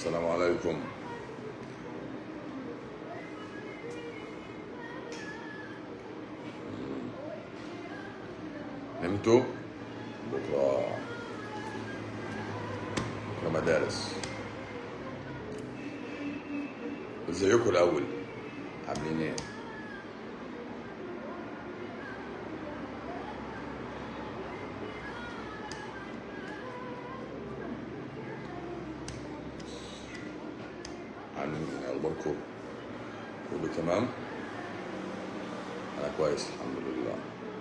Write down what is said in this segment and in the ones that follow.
السلام عليكم نمتوا بكرة بكرة مدارس ازيكم الأول عاملين ايه؟ عن اخباركم كله تمام انا كويس الحمد لله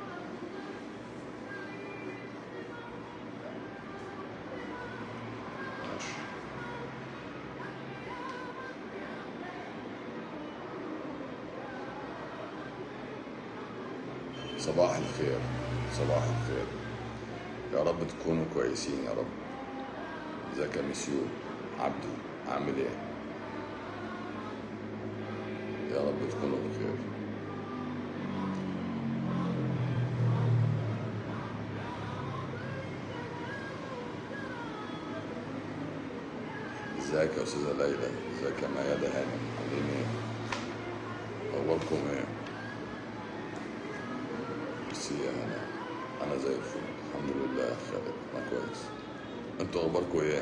ماشي صباح الخير صباح الخير يا رب تكونوا كويسين يا رب ازيك يا مسيو عبدو عامل ايه يا رب تكونوا بخير ازيك يا استاذه ليلى ازيك يا ميادة هانم عاملين ايه اخباركم ايه ميرسي يا هنا انا زي الفل الحمد لله يا خالد انا كويس انتوا اخباركم ايه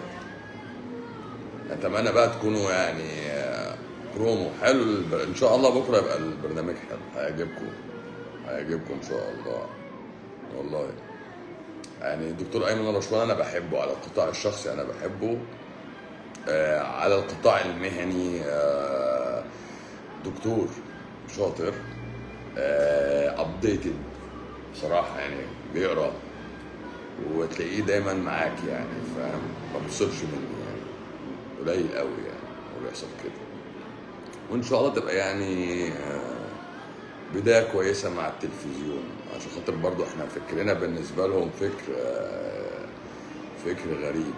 اتمنى بقى تكونوا يعني آه، برومو حلو البر... ان شاء الله بكره يبقى البرنامج حلو هيعجبكم هيعجبكم ان شاء الله والله يعني الدكتور ايمن الرشوان انا بحبه على القطاع الشخصي انا بحبه آه على القطاع المهني آه دكتور شاطر ابديتد بصراحه يعني بيقرا وتلاقيه دايما معاك يعني فاهم ما بيصيبش مني يعني قليل قوي يعني هو بيحصل كده وان شاء الله تبقى يعني آه، بدايه كويسه مع التلفزيون عشان خاطر برضو احنا فكرنا بالنسبه لهم فكر آه، فكر غريب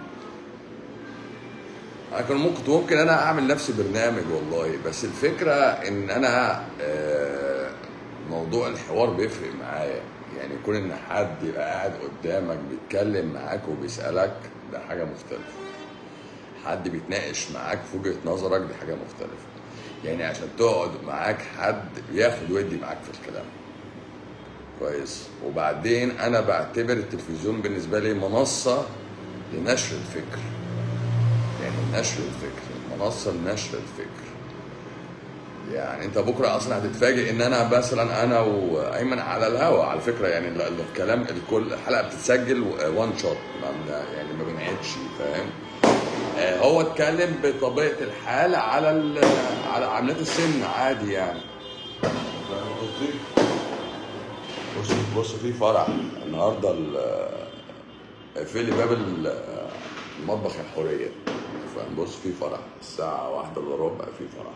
انا كان ممكن ممكن انا اعمل نفسي برنامج والله بس الفكره ان انا آه، موضوع الحوار بيفرق معايا يعني يكون ان حد يبقى قاعد قدامك بيتكلم معاك وبيسالك ده حاجه مختلفه حد بيتناقش معاك في وجهه نظرك دي حاجه مختلفه يعني عشان تقعد معاك حد ياخد ويدي معاك في الكلام كويس وبعدين انا بعتبر التلفزيون بالنسبه لي منصه لنشر الفكر يعني نشر الفكر منصه لنشر الفكر يعني انت بكره اصلا هتتفاجئ ان انا مثلا انا وايمن على الهوا على فكره يعني ال- ال- الكلام الكل الحلقه بتتسجل وان شوت يعني ما بنعيدش فاهم آه، هو اتكلم بطبيعه الحال على ال- على عمليات السن عادي يعني فاهم قصدي؟ بص بص في فرح النهارده ال- اقفلي باب ال- المطبخ يا حوريه فاهم بص في فرح الساعه واحدة الا ربع في فرح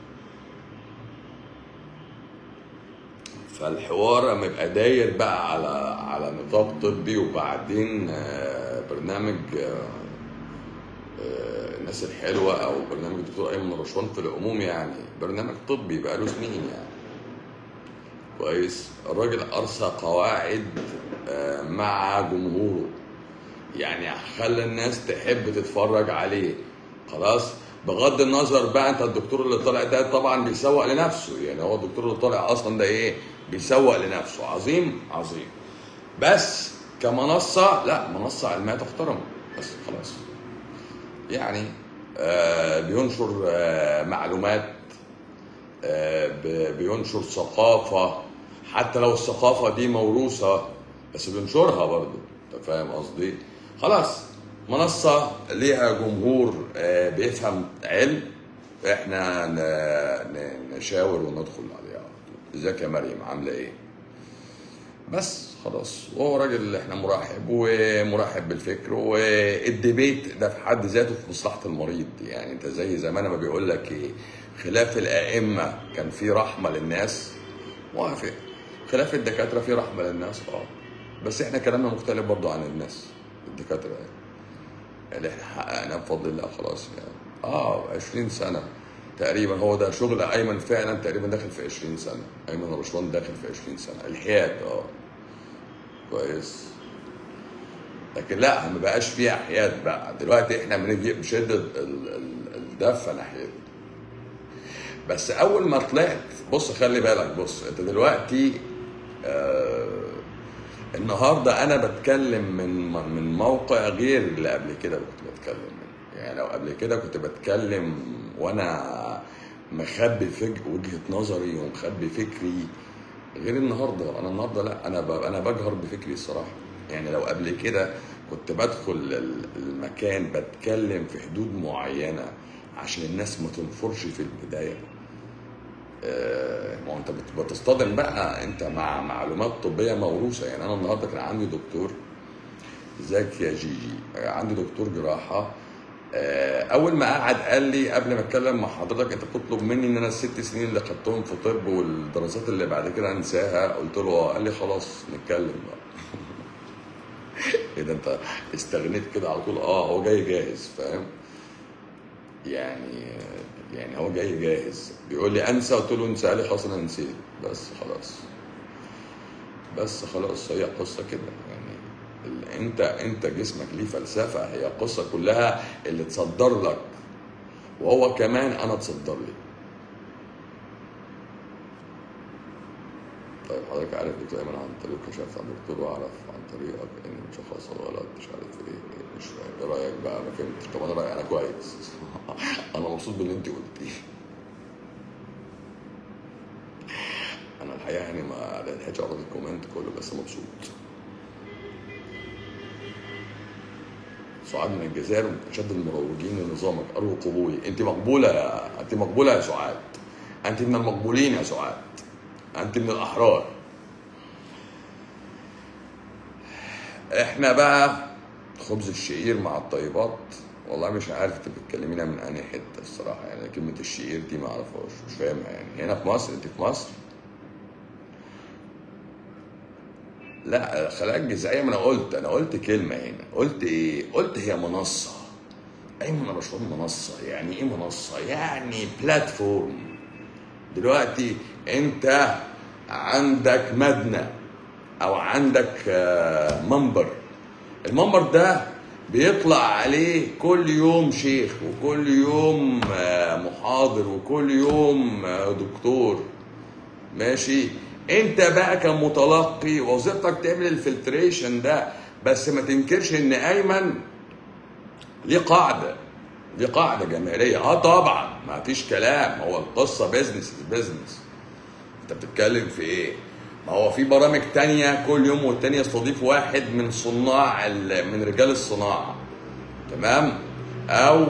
فالحوار لما يبقى داير بقى على على نطاق طبي وبعدين آه، برنامج آه، آه، الناس الحلوه او برنامج الدكتور ايمن رشوان في العموم يعني برنامج طبي بقى له سنين يعني كويس الراجل ارسى قواعد آه، مع جمهوره يعني خلى الناس تحب تتفرج عليه خلاص بغض النظر بقى انت الدكتور اللي طالع ده طبعا بيسوق لنفسه يعني هو الدكتور اللي طالع اصلا ده ايه بيسوق لنفسه عظيم عظيم بس كمنصه لا منصه علميه تحترم بس خلاص يعني آه بينشر آه معلومات آه ب- بينشر ثقافة حتى لو الثقافة دي موروثة بس بينشرها برضو انت فاهم قصدي خلاص منصة ليها جمهور آه بيفهم علم احنا ن- ن- نشاور وندخل عليها على طول ازيك يا مريم عاملة ايه بس خلاص وهو راجل احنا مرحب ومرحب بالفكر والديبيت ده في حد ذاته في مصلحه المريض يعني انت زي زمان ما بيقول لك ايه خلاف الائمه كان في رحمه للناس موافق خلاف الدكاتره في رحمه للناس اه بس احنا كلامنا مختلف برضو عن الناس الدكاتره يعني اللي احنا حققناه بفضل الله خلاص يعني اه 20 سنه تقريبا هو ده شغل ايمن فعلا تقريبا داخل في 20 سنه ايمن رشوان داخل في 20 سنه الحياد اه كويس لكن لا ما بقاش فيها حياد بقى دلوقتي احنا بنجي بشده ال- ال- دفه ناحيته بس اول ما طلعت بص خلي بالك بص انت دلوقتي آه النهارده انا بتكلم من من موقع غير اللي قبل كده كنت بتكلم منه يعني لو قبل كده كنت بتكلم وانا مخبي فج وجهه نظري ومخبي فكري غير النهارده انا النهارده لا انا ب... انا بجهر بفكري الصراحه يعني لو قبل كده كنت بدخل ال- المكان بتكلم في حدود معينه عشان الناس ما تنفرش في البدايه آه، ما هو انت بت- بتصطدم بقى انت مع معلومات طبيه موروثه يعني انا النهارده كان عندي دكتور ازيك يا جيجي آه، عندي دكتور جراحه آه، اول ما قعد قال لي قبل ما اتكلم مع حضرتك انت بتطلب مني ان انا الست سنين اللي خدتهم في طب والدراسات اللي بعد كده انساها قلت له اه قال لي خلاص نتكلم بقى ايه ده انت استغنيت كده على طول اه هو جاي جاهز فاهم يعني يعني هو جاي جاهز بيقول لي انسى قلت له انسى قال لي خلاص انا نسيت بس خلاص بس خلاص هي قصه كده يعني ال- انت انت جسمك ليه فلسفه هي قصه كلها اللي تصدر لك وهو كمان انا تصدر لي طيب حضرتك عارف دكتور ايمن عن طريق كشف عن دكتور واعرف عن طريقك اني مشخصه غلط مش عارف ايه إيه، مش فاهم ايه رايك بقى ما فهمتش طب انا رايي انا كويس انا مبسوط باللي انت قلتيه انا الحقيقه يعني ما لحقتش اقرا الكومنت كله بس مبسوط سعاد من الجزائر من اشد المروجين لنظامك ارجو قبولي انت مقبوله يا انت مقبوله يا سعاد انت من المقبولين يا سعاد انت من الاحرار احنا بقى خبز الشعير مع الطيبات والله مش عارف انت بتكلمينا من انهي حته الصراحه يعني كلمه الشعير دي ما اعرفهاش مش فاهمها يعني هنا في مصر انت في مصر لا الخلايا الجذعيه ما انا قلت انا قلت كلمه هنا قلت ايه قلت هي منصه ايمن رشوان منصه يعني ايه منصه يعني بلاتفورم دلوقتي انت عندك مبنى او عندك آه، منبر المنبر ده بيطلع عليه كل يوم شيخ وكل يوم آه، محاضر وكل يوم آه، دكتور ماشي انت بقى كمتلقي وظيفتك تعمل الفلتريشن ده بس ما تنكرش ان ايمن ليه قاعده ليه قاعده جماهيريه اه طبعا ما فيش كلام هو القصه بيزنس بيزنس انت بتتكلم في ايه ما هو في برامج تانية كل يوم والتانية يستضيف واحد من صناع ال- من رجال الصناعة تمام او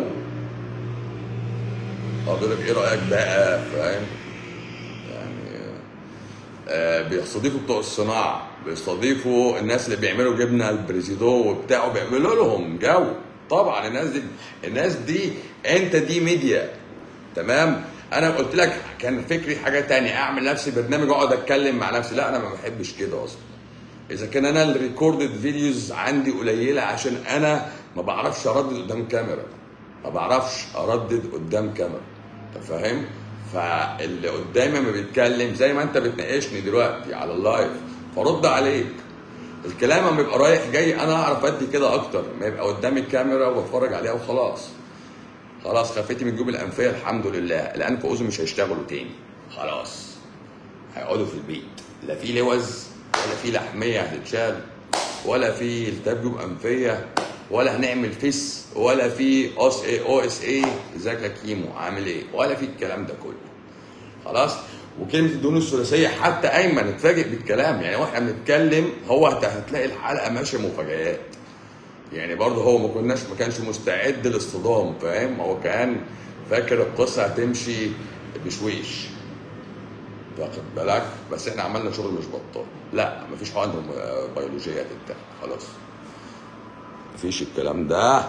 حضرتك ايه رأيك بقى فاهم يعني آه بيستضيفوا بتوع الصناعة بيستضيفوا الناس اللي بيعملوا جبنة البريزيدو وبتاعه بيعملوا لهم جو طبعا الناس دي الناس دي انت دي ميديا تمام انا قلت لك كان فكري حاجه تانية اعمل نفسي برنامج اقعد اتكلم مع نفسي لا انا ما بحبش كده اصلا اذا كان انا الريكوردد فيديوز عندي قليله عشان انا ما بعرفش اردد قدام كاميرا ما بعرفش اردد قدام كاميرا انت فاهم فاللي قدامي ما بيتكلم زي ما انت بتناقشني دلوقتي على اللايف فرد عليك الكلام لما بيبقى رايح جاي انا اعرف ادي كده اكتر ما يبقى قدامي الكاميرا واتفرج عليها وخلاص خلاص خفتي من الجيوب الانفيه الحمد لله الانف واذن مش هيشتغلوا تاني خلاص هيقعدوا في البيت لا في لوز ولا في لحميه هتتشال ولا في التهاب جيوب انفيه ولا هنعمل فيس ولا في اس اي او اس اي ازيك يا كيمو عامل ايه ولا في الكلام ده كله خلاص وكلمه الدهون الثلاثيه حتى ايمن اتفاجئ بالكلام يعني واحنا بنتكلم هو هت- هتلاقي الحلقه ماشيه مفاجآت يعني برضه هو ما كناش ما كانش مستعد للاصطدام فاهم هو كان فاكر القصه هتمشي بشويش واخد بالك بس احنا عملنا شغل مش بطال لا مفيش حقن بيولوجيه هتتاخد خلاص مفيش الكلام ده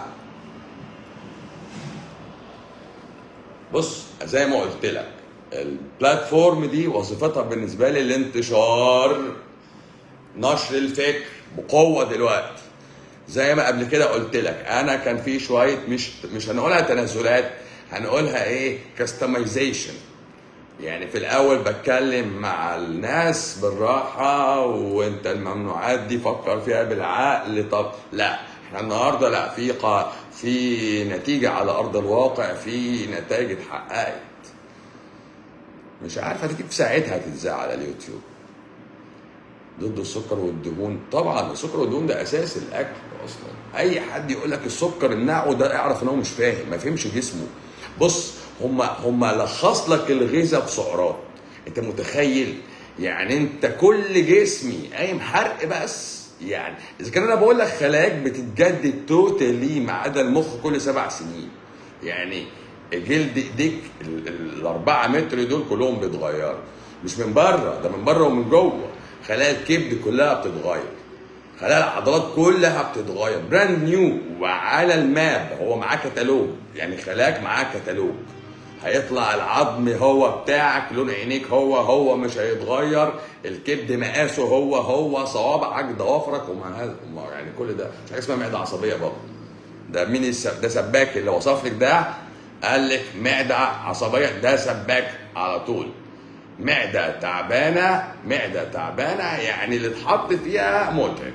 بص زي ما قلت لك البلاتفورم دي وظيفتها بالنسبه لي الانتشار نشر الفكر بقوه دلوقتي زي ما قبل كده قلت لك انا كان في شويه مش مش هنقولها تنازلات هنقولها ايه كاستمايزيشن يعني في الاول بتكلم مع الناس بالراحه وانت الممنوعات دي فكر فيها بالعقل طب لا احنا النهارده لا في قا- في نتيجه على ارض الواقع في نتائج اتحققت مش عارف هتيجي في ساعتها هتتذاع على اليوتيوب ضد السكر والدهون طبعا السكر والدهون ده اساس الاكل اصلا اي حد يقول لك السكر النعو ده اعرف ان هو مش فاهم ما فهمش جسمه بص هم هم لخص لك الغذاء بسعرات انت متخيل يعني انت كل جسمي قايم حرق بس يعني اذا كان انا بقول لك خلاياك بتتجدد توتالي ما عدا المخ كل سبع سنين يعني جلد ايديك ال- ال- الاربعه متر دول كلهم بيتغيروا مش من بره ده من بره ومن جوه خلايا الكبد كلها بتتغير خلايا العضلات كلها بتتغير براند نيو وعلى الماب هو معاه كتالوج يعني خلاك معاه كتالوج هيطلع العظم هو بتاعك لون عينيك هو هو مش هيتغير الكبد مقاسه هو هو صوابعك ضوافرك وما هذا وما- يعني كل ده مش حاجه اسمها معده عصبيه برضه ده مين الس... ده سباك اللي وصف لك ده قال لك معده عصبيه ده سباك على طول معده تعبانه معده تعبانه يعني اللي اتحط فيها متعب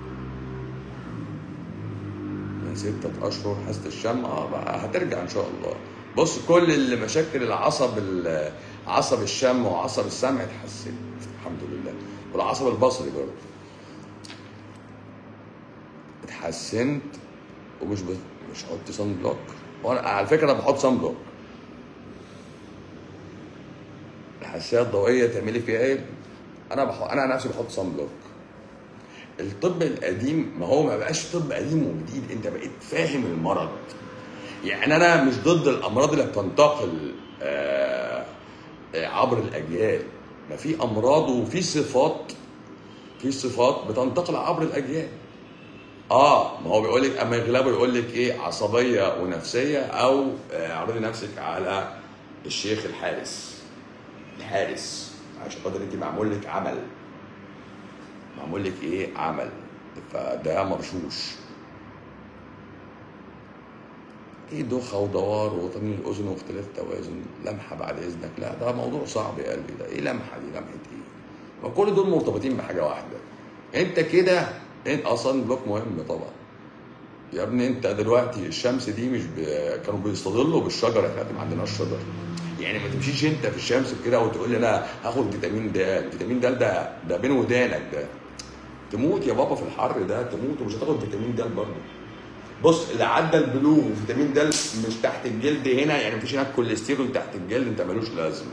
من ستة أشهر حاسة الشم اه بقى هترجع إن شاء الله بص كل اللي مشاكل العصب ال- عصب الشم وعصب السمع اتحسنت الحمد لله والعصب البصري برضه اتحسنت ومش ب... مش هحط صن بلوك وانا على فكره انا بحط صن بلوك الحساسيه الضوئيه تعملي فيها ايه؟ انا بح... انا عن نفسي بحط صن بلوك الطب القديم ما هو ما بقاش طب قديم وجديد انت بقيت فاهم المرض يعني انا مش ضد الامراض اللي بتنتقل آه، آه، عبر الاجيال ما في امراض وفي صفات في صفات بتنتقل عبر الاجيال اه ما هو بيقول لك اما يغلبه يقول لك ايه عصبيه ونفسيه او آه، اعرضي نفسك على الشيخ الحارس الحارس عشان خاطر انت معمول لك عمل معمول لك ايه عمل فده مرشوش ايه دوخه ودوار وطنين الاذن واختلاف توازن لمحه بعد اذنك لا ده موضوع صعب يا قلبي ده ايه لمحه دي لمحه ايه ما كل دول مرتبطين بحاجه واحده انت كده انت اصلا بلوك مهم طبعا يا ابني انت دلوقتي الشمس دي مش ب... كانوا بيستظلوا بالشجر احنا ما عندناش شجر يعني ما تمشيش انت في الشمس كده وتقول لي انا هاخد فيتامين د فيتامين د ده ده بين ودانك ده تموت يا بابا في الحر ده تموت ومش هتاخد فيتامين د برضه بص اللي عدى البلوغ وفيتامين د مش تحت الجلد هنا يعني مفيش هناك كوليسترول تحت الجلد انت ملوش لازمه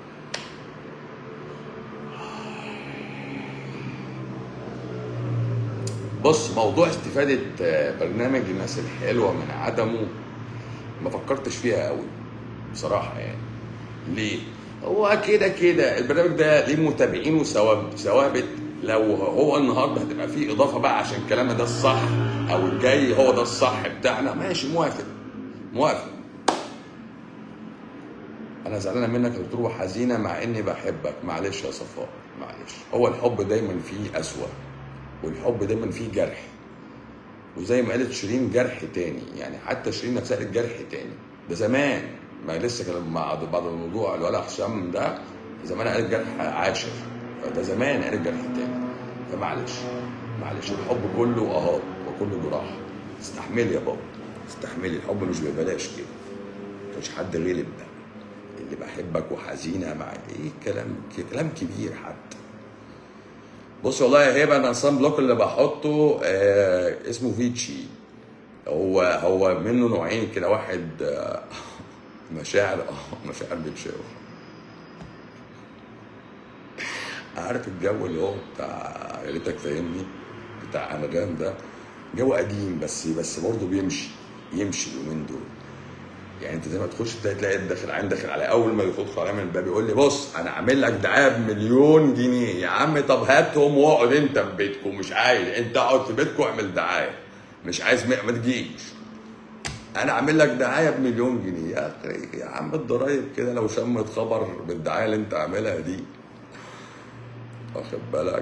بص موضوع استفادة آه، برنامج الناس الحلوة من عدمه ما فكرتش فيها قوي بصراحة يعني ليه؟ هو كده كده البرنامج ده ليه متابعين وثواب- ثوابت لو هو النهارده هتبقى فيه اضافه بقى عشان كلامنا ده الصح او الجاي هو ده الصح بتاعنا ماشي موافق موافق انا زعلانه منك يا دكتور وحزينه مع اني بحبك معلش يا صفاء معلش هو الحب دايما فيه اسوأ والحب دايما فيه جرح وزي ما قالت شيرين جرح تاني يعني حتى شيرين نفسها قالت جرح تاني ده زمان ما لسه كان مع بعد الموضوع الولع حسام ده زمان قالت جرح عاشر فده زمان قالت جرح تاني فمعلش معلش الحب كله اهات وكله جراح استحملي يا بابا استحملي الحب مش ببلاش كده مفيش حد غلب اللي بحبك وحزينه مع ايه كلام كلام كبير حتى بص والله يا هبه انا الصن بلوك اللي بحطه آه اسمه فيتشي هو هو منه نوعين كده واحد آه مشاعر اه مشاعر بتشاور عارف الجو اللي هو بتاع يا ريتك فاهمني بتاع انغام ده جو قديم بس بس برضه بيمشي يمشي اليومين دول يعني انت زي ما تخش تلاقي تلاقي الداخل عين داخل على اول ما يدخل عليا من الباب يقول لي بص انا عامل لك دعايه بمليون جنيه يا عم طب هاتهم واقعد انت في بيتكم مش عايز انت اقعد في بيتكم اعمل دعايه مش عايز ما ما تجيش انا عامل لك دعايه بمليون جنيه يا اخي يا عم الضرايب كده لو شمت خبر بالدعايه اللي انت عاملها دي واخد بالك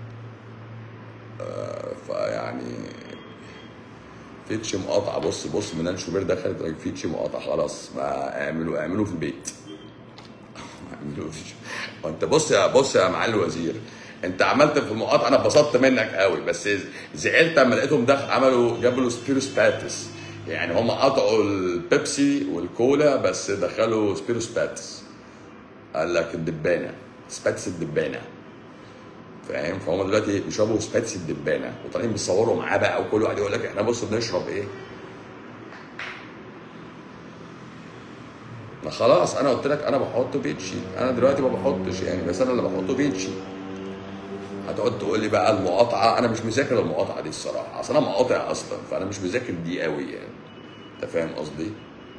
آه فيعني فيتش مقاطعه بص بص منال شوبير دخلت راجل فيتش مقاطعه خلاص ما اعملوا اعملوا في البيت اعملوا في وانت بص يا بص يا معالي الوزير انت عملت في المقاطعه انا اتبسطت منك قوي بس زعلت لما لقيتهم دخل عملوا جابوا له سبيرو ستاتس يعني هم قطعوا البيبسي والكولا بس دخلوا سبيرو سباتس قال لك الدبانه سباتس الدبانه فاهم فهم دلوقتي بيشربوا سباتس الدبانه وطالعين بيصوروا معاه بقى وكل واحد يقول لك احنا بص بنشرب ايه ما خلاص انا قلت لك انا بحط بيتشي انا دلوقتي ما بحطش يعني بس انا اللي بحطه بيتشي هتقعد تقول لي بقى المقاطعه انا مش مذاكر المقاطعه دي الصراحه اصل انا مقاطع اصلا فانا مش مذاكر دي قوي يعني انت فاهم قصدي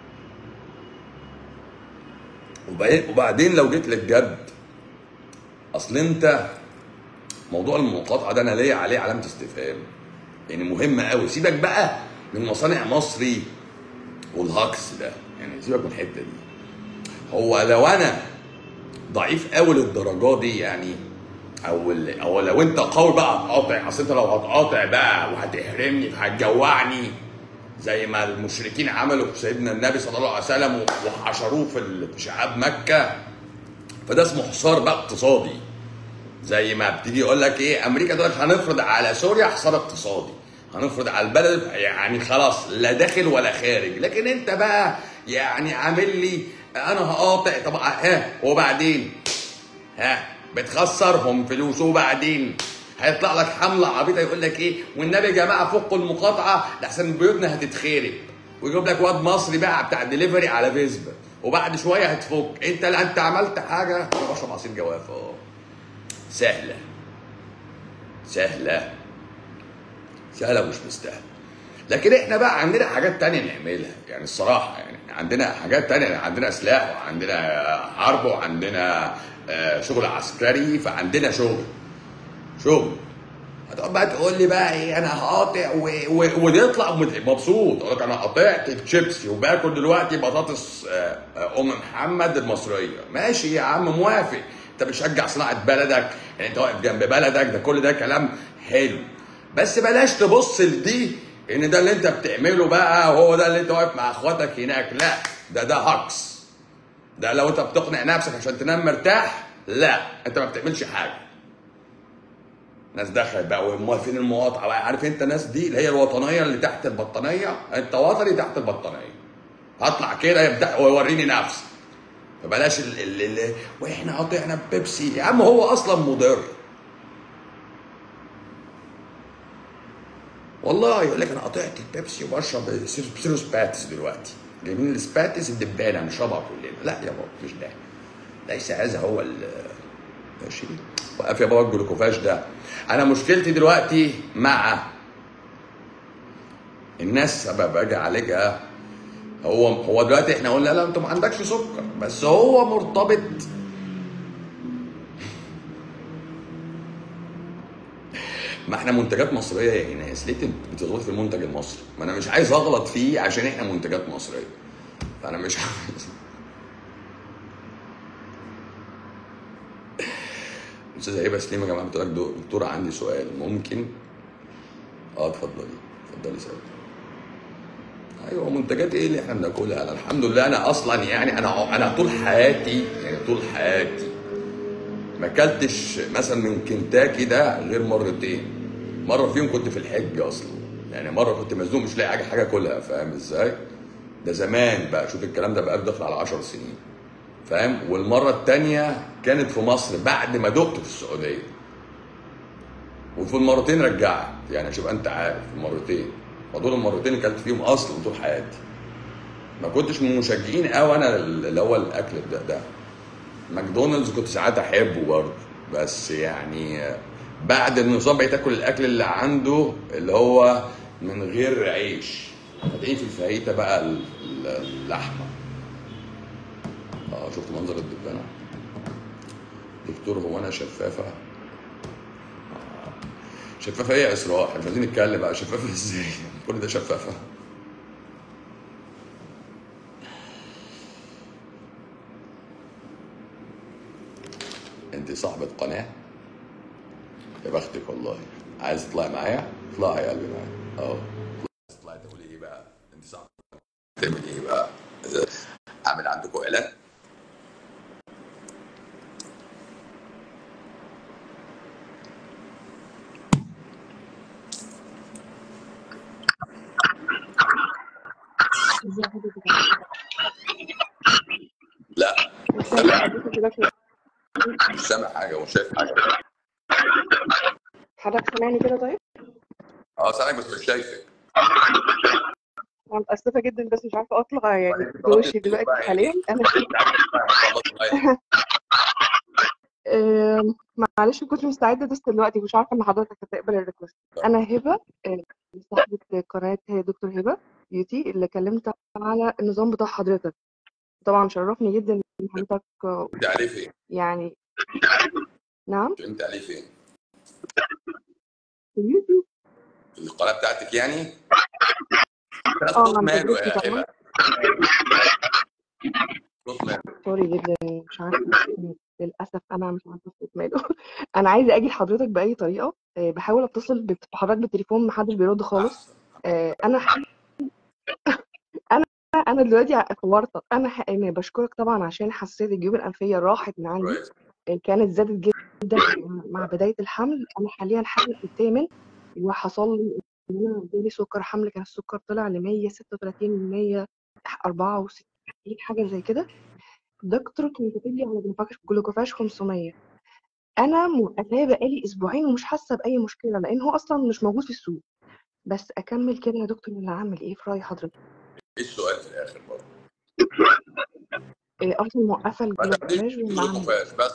وبعدين وبعدين لو جيت للجد اصل انت موضوع المقاطعه ده انا ليا عليه علامه استفهام يعني مهم قوي سيبك بقى من مصانع مصري والهكس ده يعني سيبك من الحته دي هو لو انا ضعيف قوي للدرجه دي يعني او ال- او لو انت قوي بقى هتقاطع اصل انت لو هتقاطع بقى وهتحرمني فهتجوعني زي ما المشركين عملوا في سيدنا النبي صلى الله عليه وسلم وحشروه في ال- في شعاب مكه فده اسمه حصار بقى اقتصادي زي ما بتيجي يقول لك ايه امريكا دلوقتي هنفرض على سوريا حصار اقتصادي هنفرض على البلد يعني خلاص لا داخل ولا خارج لكن انت بقى يعني عامل لي انا هقاطع طب ها وبعدين ها بتخسرهم فلوس وبعدين هيطلع لك حمله عبيطه يقول لك ايه والنبي يا جماعه فكوا المقاطعه لحسن بيوتنا هتتخرب ويجيب لك واد مصري بقى بتاع دليفري على فيسبا وبعد شويه هتفك انت لا انت عملت حاجه انا بشرب عصير جوافه اه سهله سهله سهله ومش مستاهله لكن احنا بقى عندنا حاجات تانية نعملها يعني الصراحة يعني عندنا حاجات تانية عندنا سلاح وعندنا حرب وعندنا آه، شغل عسكري فعندنا شغل شغل هتقعد بقى تقول لي بقى ايه انا هقاطع و... و... وتطلع مت- مبسوط اقول لك انا قطعت الشيبسي وباكل دلوقتي بطاطس آه، آه، ام محمد المصريه ماشي يا عم موافق انت بتشجع صناعه بلدك يعني انت واقف جنب بلدك ده كل ده كلام حلو بس بلاش تبص لدي ان ده اللي انت بتعمله بقى وهو ده اللي انت واقف مع اخواتك هناك لا ده ده هكس ده لو انت بتقنع نفسك عشان تنام مرتاح لا انت ما بتعملش حاجه ناس دخلت بقى وموافقين المقاطعه بقى عارف انت الناس دي اللي هي الوطنيه اللي تحت البطانيه انت وطني تحت البطانيه هطلع كده يبدا ويوريني نفسي فبلاش ال ال ال واحنا قاطعنا بيبسي يا عم هو اصلا مضر والله يقول لك انا قطعت البيبسي وبشرب سيرو سباتس دلوقتي جايبين السباتس الدبانه نشربها كلنا لا يا بابا مش ده ليس هذا هو ال ماشي وقف يا بابا الجلوكوفاج ده انا مشكلتي دلوقتي مع الناس سبب باجي اعالجها هو هو دلوقتي احنا قلنا لا انت ما عندكش سكر بس هو مرتبط ما احنا منتجات مصريه يا ايناس ليه بتغلط في المنتج المصري؟ ما انا مش عايز اغلط فيه عشان احنا منتجات مصريه فانا مش عايز استاذه هبه سليم يا جماعه بتقول لك دو- دكتوره عندي سؤال ممكن اه اتفضلي اتفضلي سؤال ايوه منتجات ايه اللي احنا بناكلها انا الحمد لله انا اصلا يعني انا انا طول حياتي يعني طول حياتي ما اكلتش مثلا من كنتاكي ده غير مرتين مره فيهم كنت في الحج اصلا يعني مره كنت مزنوق مش لاقي حاجه حاجه اكلها فاهم ازاي ده زمان بقى شوف الكلام ده بقى داخل على 10 سنين فاهم والمره الثانيه كانت في مصر بعد ما دقت في السعوديه وفي المرتين رجعت يعني عشان تبقى انت عارف المرتين ودول المرتين اللي اكلت فيهم اصلا طول حياتي ما كنتش من مشجعين قوي انا اللي هو الاكل ده ده ماكدونالدز كنت ساعات احبه برضه بس يعني بعد النظام بقيت اكل الاكل اللي عنده اللي هو من غير عيش هتلاقيه في الفاهيتا بقى ال- ال- اللحمه اه شفت منظر الدبانه دكتور هو انا شفافه آه. شفافه ايه يا اسراء احنا مش عايزين نتكلم بقى شفافه ازاي كل ده شفافه انت صاحبة قناة يا بختك والله عايز تطلعي معايا اطلعي يا قلبي معايا اه تطلعي تقولي ايه بقى انت صاحبة تعمل ايه بقى اعمل عندكم اعلان ازي حضرتك لا مش سامع حضرتك يا دكتور مش سامع حاجه ومش شايف حاجه حضرتك سامعني كده طيب؟ اه سامعك بس مش شايفك انا متأسفة جدا بس مش عارفة اطلع يعني وبعدين بوشي بتغطي دلوقتي بقى حاليا انا خلصت معايا. آم، معلش ما كنتش مستعدة بس دلوقتي مش عارفة ان حضرتك هتقبل الريكوست انا هبة آه، صاحبة قناة دكتور هبة بيوتي اللي كلمت على النظام بتاع حضرتك طبعا شرفني جدا ان حضرتك آه، انت عليه فين؟ يعني نعم انت عليه فين؟ في اليوتيوب في القناه بتاعتك يعني؟ ده اه صوت عن ماله تجربتي يا طبعا هبه؟ صوت ماله؟ سوري جدا مش عارفة للأسف أنا مش عارفة صوت ماله أنا عايزة أجي لحضرتك بأي طريقة آه، بحاول أتصل بت- بحضرتك بالتليفون محدش بيرد خالص احسن آه، أنا أنا أنا دلوقتي ع- في ورطة أنا ح- أنا بشكرك طبعا عشان حساسية الجيوب الأنفية راحت من عندي كويس آه، كانت زادت جدا مع مع بداية الحمل أنا حاليا حامل في الثامن وحصل لي إن أنا جالي سكر حمل كان السكر طلع ل 136 164 حاجة زي كده دكتور كان كاتب لي على جلوكوفاج جلوكوفاج 500 انا موقفاه بقالي اسبوعين ومش حاسه باي مشكله لان هو اصلا مش موجود في السوق بس اكمل كده يا دكتور ولا اعمل ايه في راي حضرتك ايه السؤال في الاخر برضه؟ إيه اصلا موقفه ما تاخديش الجلوكوفاج ولا اعمل جلوكوفاج بس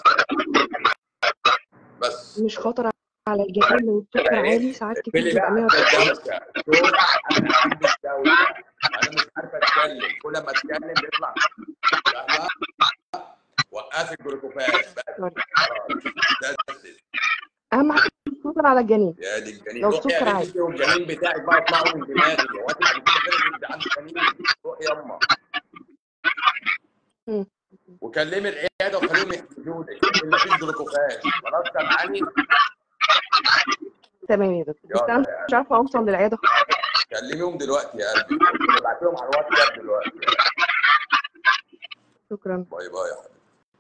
بس مش خطر على الجنين لو السكر عالي ساعات كتير اقفلي بيبقى بقى 190 الدوشه صوت انا عندي الدوشه انا مش عارفه اتكلم كل ما اتكلم بيطلع فاهمه؟ وقفي الجلوكوفاج بس سوري خلاص That's it. اهم حاجه السكر على الجنين يا دي الجنين لو روحي يا السكر عالي بنتي والجنين بتاعك بقى اطلعوا من دماغي هو انت بعد كده غير اللي عندك جنين روحي يما مم. وكلمي العياده وخليهم يحجزوا لك اللي مفيش جلوكوفاج خلاص سامعاني تمام يا دكتور بس انا يلا يا مش عارفه اوصل للعياده كلميهم دلوقتي يا قلبي ابعت لهم على الواتساب دلوقتي شكرا باي باي يا حبيبي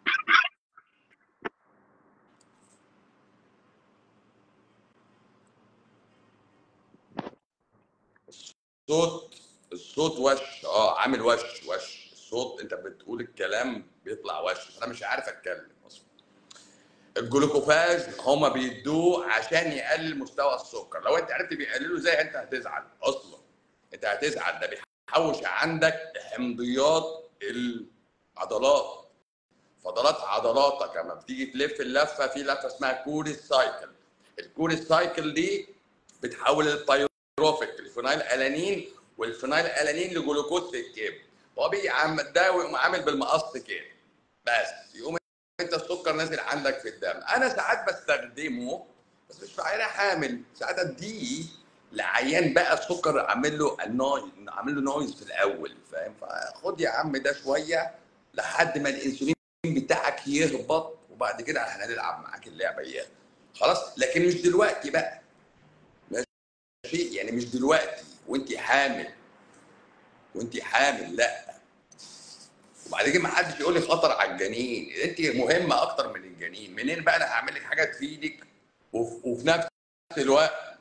الصوت الصوت وش اه عامل وش وش الصوت انت بتقول الكلام بيطلع وش انا مش عارف اتكلم اصلا الجلوكوفاج هما بيدوه عشان يقلل مستوى السكر لو انت عرفت بيقللوا ازاي انت هتزعل اصلا انت هتزعل ده بيحوش عندك حمضيات العضلات فضلات عضلاتك لما بتيجي تلف اللفه في لفه اسمها كوري سايكل الكوري سايكل دي بتحول البيروفيك الفينايل الانين والفينايل الانين لجلوكوز في الكبد هو بيعمل ده ويقوم عامل بالمقص كده بس يقوم انت السكر نازل عندك في الدم انا ساعات بستخدمه بس مش في عينه حامل ساعات اديه لعيان بقى السكر عامل له النويز عامل له نويز في الاول فاهم فخد يا عم ده شويه لحد ما الانسولين بتاعك يهبط وبعد كده احنا هنلعب معاك اللعبه اياها خلاص لكن مش دلوقتي بقى ماشي يعني مش دلوقتي وانت حامل وانت حامل لا وبعد كده ما حدش يقول لي خطر على الجنين انت مهمه اكتر من الجنين منين بقى انا هعمل لك حاجه تفيدك وفي, وفي نفس الوقت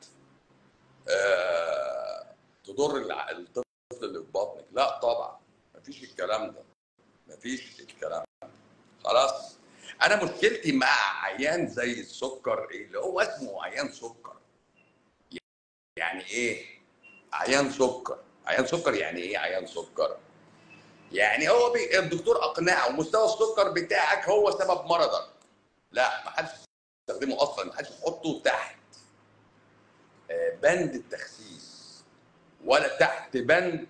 آه تضر الع- الطفل اللي في بطنك لا طبعا مفيش الكلام ده مفيش الكلام ده خلاص انا مشكلتي مع عيان زي السكر ايه اللي هو اسمه عيان سكر يعني ايه عيان سكر عيان سكر يعني ايه عيان سكر يعني هو بي... الدكتور اقنعه مستوى السكر بتاعك هو سبب مرضك لا ما حدش يستخدمه اصلا ما حدش يحطه تحت آه، بند التخسيس ولا تحت بند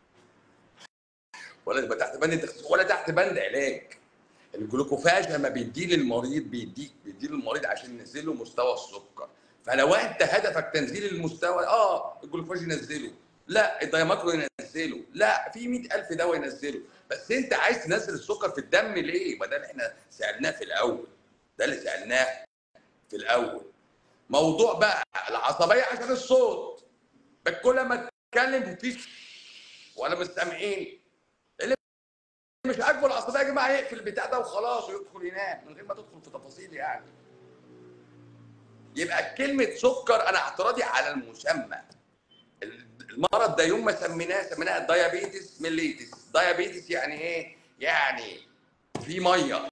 ولا يبقى تحت بند التخسيس ولا تحت بند علاج الجلوكوفاج لما بيديه للمريض بيديه بيديه للمريض عشان ينزل له مستوى السكر فلو انت هدفك تنزيل المستوى اه الجلوكوفاج ينزله لا الدايماكرو ينزله لا في 100000 دواء ينزله بس انت عايز تنزل السكر في الدم ليه؟ ما ده اللي احنا سالناه في الاول ده اللي سالناه في الاول موضوع بقى العصبيه عشان الصوت بس كل ما اتكلم مفيش ولا مستمعين اللي مش عاجبه العصبيه يا جماعه يقفل البتاع ده وخلاص ويدخل ينام من غير ما تدخل في تفاصيل يعني يبقى كلمه سكر انا اعتراضي على المسمى المرض ده يوم ما سميناه سميناه دايابيتس ميليتس دايابيتس يعني ايه يعني في ميه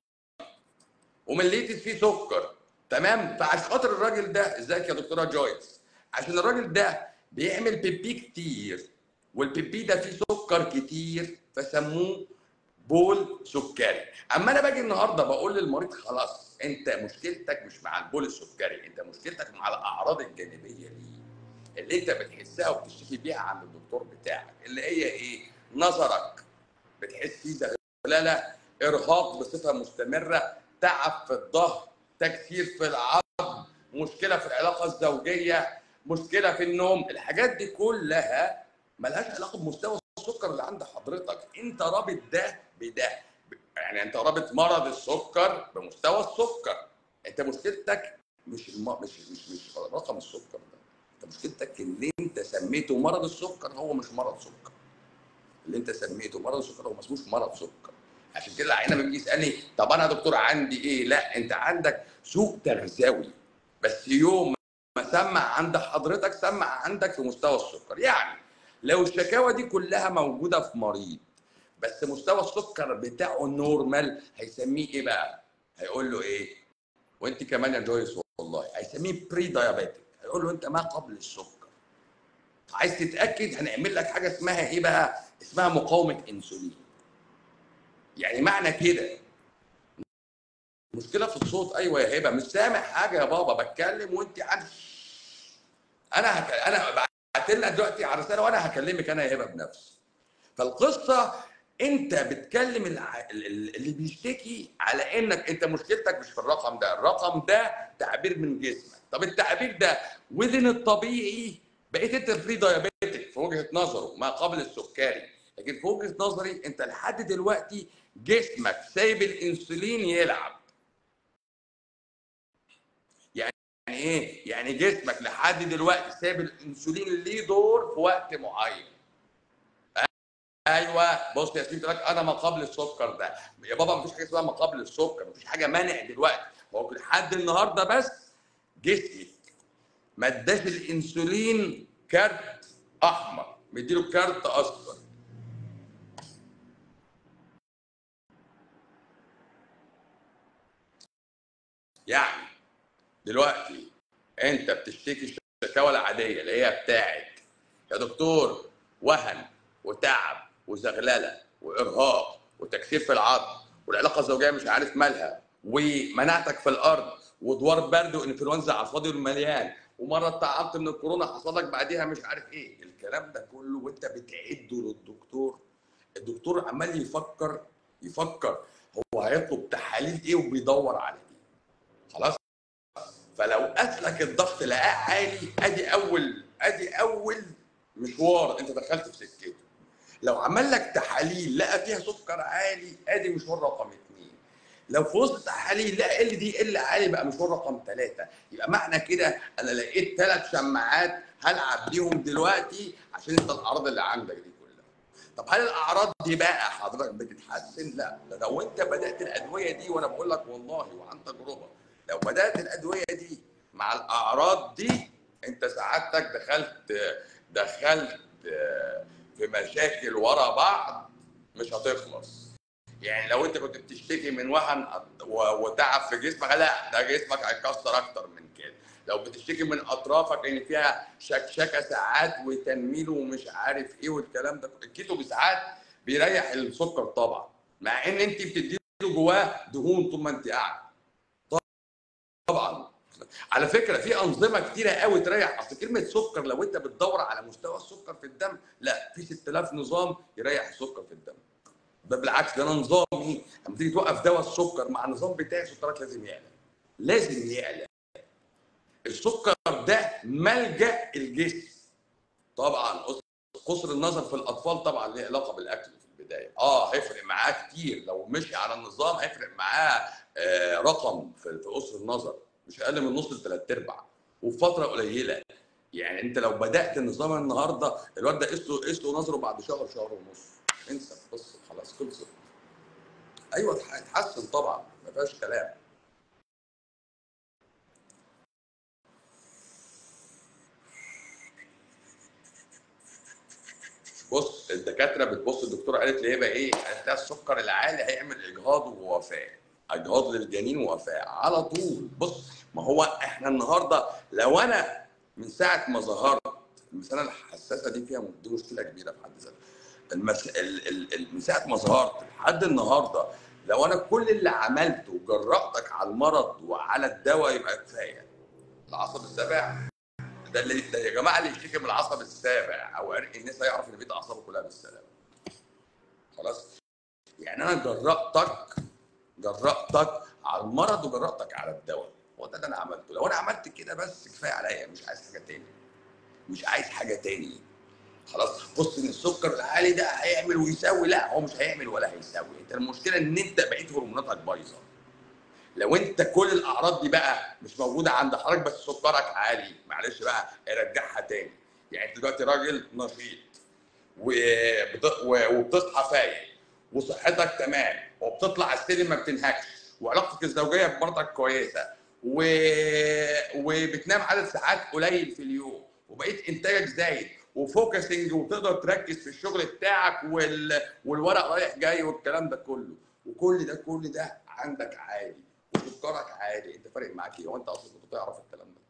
ومليتس فيه سكر تمام فعشان خاطر الراجل ده ازيك يا دكتوره جويس عشان الراجل ده بيعمل بيبي كتير والبيبي ده فيه سكر كتير فسموه بول سكري اما انا باجي النهارده بقول للمريض خلاص انت مشكلتك مش مع البول السكري انت مشكلتك مع الاعراض الجانبيه ليه اللي انت بتحسها وبتشتكي بيها عند الدكتور بتاعك اللي هي ايه نظرك بتحس فيه زغلله ارهاق بصفه مستمره تعب في الظهر تكسير في العظم مشكله في العلاقه الزوجيه مشكله في النوم الحاجات دي كلها ملهاش علاقه بمستوى السكر اللي عند حضرتك انت رابط ده بده يعني انت رابط مرض السكر بمستوى السكر انت مشكلتك مش الم... مش مش مش رقم السكر ده انت مشكلتك اللي انت سميته مرض السكر هو مش مرض سكر اللي انت سميته مرض السكر هو ما اسموش مرض سكر عشان كده العينه بيجي يسالني طب انا يا دكتور عندي ايه لا انت عندك سوء تغذوي بس يوم ما سمع عند حضرتك سمع عندك في مستوى السكر يعني لو الشكاوى دي كلها موجوده في مريض بس مستوى السكر بتاعه نورمال هيسميه ايه بقى هيقول له ايه وانت كمان يا جويس والله هيسميه بري دايابيتك هيقول له انت ما قبل السكر عايز تتاكد هنعمل لك حاجه اسمها ايه بقى اسمها مقاومه انسولين يعني معنى كده مشكله في الصوت ايوه يا هبه مش سامع حاجه يا بابا بتكلم وانت عارف انا هك... انا بعت لنا دلوقتي على رساله وانا هكلمك انا يا هبه بنفسي فالقصه انت بتكلم الع... اللي بيشتكي على انك انت مشكلتك مش في الرقم ده الرقم ده تعبير من جسمك طب التعبير ده وذن الطبيعي بقيت انت فري دايابيتك في وجهه نظره ما قبل السكري لكن في وجهه نظري انت لحد دلوقتي جسمك سايب الانسولين يلعب يعني ايه يعني جسمك لحد دلوقتي سايب الانسولين ليه دور في وقت معين ايوه بص يا سيدي لك انا ما قبل السكر ده يا بابا مفيش حاجه اسمها ما قبل السكر مفيش حاجه مانع دلوقتي هو لحد النهارده بس جسمك ما اداش الانسولين كارت احمر مديله كارت اصفر يعني دلوقتي انت بتشتكي الشكاوى العاديه اللي هي بتاعت يا دكتور وهن وتعب وزغلله وارهاق وتكسير في العظم والعلاقه الزوجيه مش عارف مالها ومناعتك في الارض ودوار برد وانفلونزا على الفاضي والمليان ومره اتعبت من الكورونا حصل لك بعديها مش عارف ايه الكلام ده كله وانت بتعده للدكتور الدكتور عمال يفكر يفكر هو هيطلب تحاليل ايه وبيدور على ايه خلاص فلو اسلك الضغط لقاه عالي ادي اول ادي اول مشوار انت دخلت في سكته لو عمل لك تحاليل لقى فيها سكر عالي ادي مشوار رقم اثنين لو في وسط التحاليل لقى ال دي ال عالي بقى مشوار رقم ثلاثه يبقى معنى كده انا لقيت ثلاث شماعات هلعب بيهم دلوقتي عشان انت الاعراض اللي عندك دي كلها طب هل الاعراض دي بقى حضرتك بتتحسن لا لو انت بدات الادويه دي وانا بقول لك والله وعن تجربه لو بدات الادويه دي مع الاعراض دي انت سعادتك دخلت دخلت في مشاكل ورا بعض مش هتخلص يعني لو انت كنت بتشتكي من وهن وتعب في جسمك لا ده جسمك هيكسر اكتر من كده لو بتشتكي من اطرافك ان فيها شكشكه ساعات وتنميل ومش عارف ايه والكلام ده الكيتو ساعات بيريح السكر طبعا مع ان انت بتدي له جواه دهون طول ما انت قاعد طبعا على فكره في انظمه كتيره قوي تريح اصل كلمه سكر لو انت بتدور على مستوى السكر في الدم لا في 6000 نظام يريح السكر في الدم ده بالعكس ده انا نظامي لما تيجي توقف دواء السكر مع النظام بتاعي السكرات لازم يعلى لازم يعلى السكر ده ملجا الجسم طبعا قصر النظر في الاطفال طبعا ليه علاقه بالاكل في البدايه اه هيفرق معاه كتير لو مشي على النظام هيفرق معاه آه رقم في قصر النظر مش اقل من نص لثلاث ارباع وفي فتره قليله يعني انت لو بدات النظام النهارده الواد ده قسته قسته نظره بعد شهر شهر ونص انسى القصه خلاص خلصت ايوه اتحسن طبعا ما فيهاش كلام الدكاتره بتبص الدكتوره قالت لي هبه ايه؟ قالت لها السكر العالي هيعمل اجهاض ووفاه اجهاض للجنين ووفاه على طول بص ما هو احنا النهارده لو انا من ساعه ما ظهرت المثانه الحساسه دي فيها دي مشكله كبيره في حد ذاتها المس... ال... ال... ال... من ساعه ما ظهرت لحد النهارده لو انا كل اللي عملته جرأتك على المرض وعلى الدواء يبقى كفايه العصب السابع ده اللي ده يا جماعه اللي يشتكي من العصب السابع او عرق الناس هيعرف ان بيت اعصابه كلها بالسلامه خلاص يعني انا جرأتك جرأتك على المرض وجرأتك على الدواء هو ده اللي انا عملته لو انا عملت كده بس كفايه عليا مش عايز حاجه تاني مش عايز حاجه تاني خلاص بص ان السكر العالي ده هيعمل ويسوي لا هو مش هيعمل ولا هيسوي انت المشكله ان انت بقيت هرموناتك بايظه لو انت كل الاعراض دي بقى مش موجوده عند حضرتك بس سكرك عالي معلش بقى ارجعها تاني يعني انت دلوقتي راجل نشيط وبت- و- وبتصحى فايق وصحتك تمام وبتطلع السلم ما بتنهكش وعلاقتك الزوجيه بمراتك كويسه و... وبتنام عدد ساعات قليل في اليوم وبقيت انتاجك زايد وفوكسنج وتقدر تركز في الشغل بتاعك وال... والورق رايح جاي والكلام ده كله وكل ده كل ده عندك عالي وسكرك عالي انت فارق معاك ايه وانت اصلا كنت تعرف الكلام ده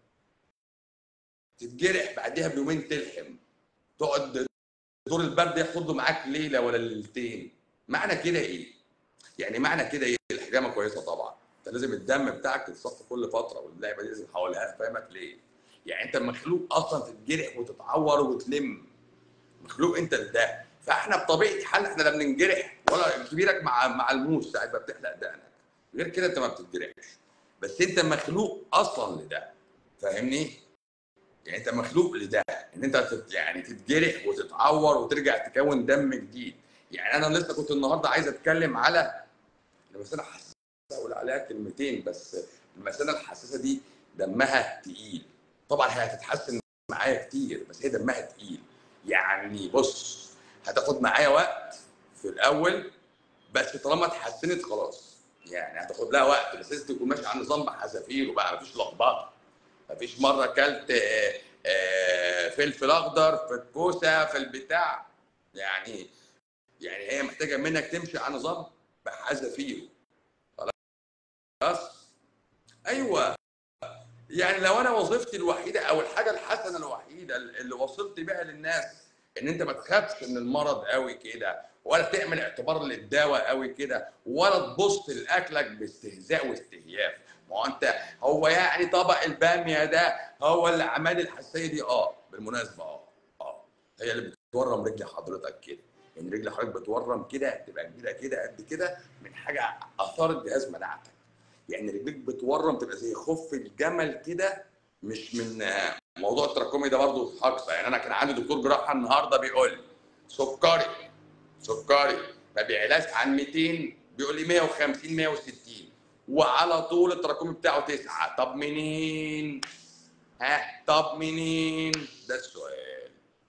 تتجرح بعدها بيومين تلحم تقعد دور البرد ياخد له معاك ليله ولا ليلتين معنى كده ايه؟ يعني معنى كده ايه؟ الحجامه كويسه طبعا انت لازم الدم بتاعك يتصفى كل فتره واللعبه دي لازم حواليها فاهمك ليه؟ يعني انت مخلوق اصلا تتجرح وتتعور وتلم مخلوق انت لده فاحنا بطبيعه الحال احنا لا بننجرح ولا كبيرك مع مع الموس ساعه ما بتحلق دقنك غير كده انت ما بتتجرحش بس انت مخلوق اصلا لده فاهمني؟ يعني انت مخلوق لده ان انت تت- يعني تتجرح وتتعور وترجع تكون دم جديد يعني انا لسه كنت النهارده عايز اتكلم على المثانه الحساسه اقول عليها كلمتين بس المثانه الحساسه دي دمها تقيل طبعا هي هتتحسن معايا كتير بس هي دمها تقيل يعني بص هتاخد معايا وقت في الاول بس طالما اتحسنت خلاص يعني هتاخد لها وقت بس لازم تكون ماشي على نظام بحذافير وبقى مفيش لخبطه مفيش مره اكلت آه، آه، فلفل اخضر في الكوسه في البتاع يعني يعني هي محتاجه منك تمشي على نظام بحذافيره خلاص ايوه يعني لو انا وظيفتي الوحيده او الحاجه الحسنه الوحيده اللي وصلت بيها للناس ان انت ما تخافش من المرض قوي كده ولا تعمل اعتبار للدواء قوي كده ولا تبص لاكلك باستهزاء واستهياف ما هو انت هو يعني طبق الباميه ده هو اللي عمل الحساسيه دي اه بالمناسبه اه اه هي اللي بتورم رجل حضرتك كده يعني رجل حضرتك بتورم كده تبقى كبيره كده قد كده من حاجه اثارت جهاز مناعتك يعني رجليك بتورم تبقى زي خف الجمل كده مش من آه، موضوع التراكمي ده برضه حقصه يعني انا كان عندي دكتور جراحه النهارده بيقول لي سكري سكري ما بيعلاش عن 200 بيقول لي 150 160 وعلى طول التراكمي بتاعه تسعه طب منين؟ ها طب منين؟ ده السؤال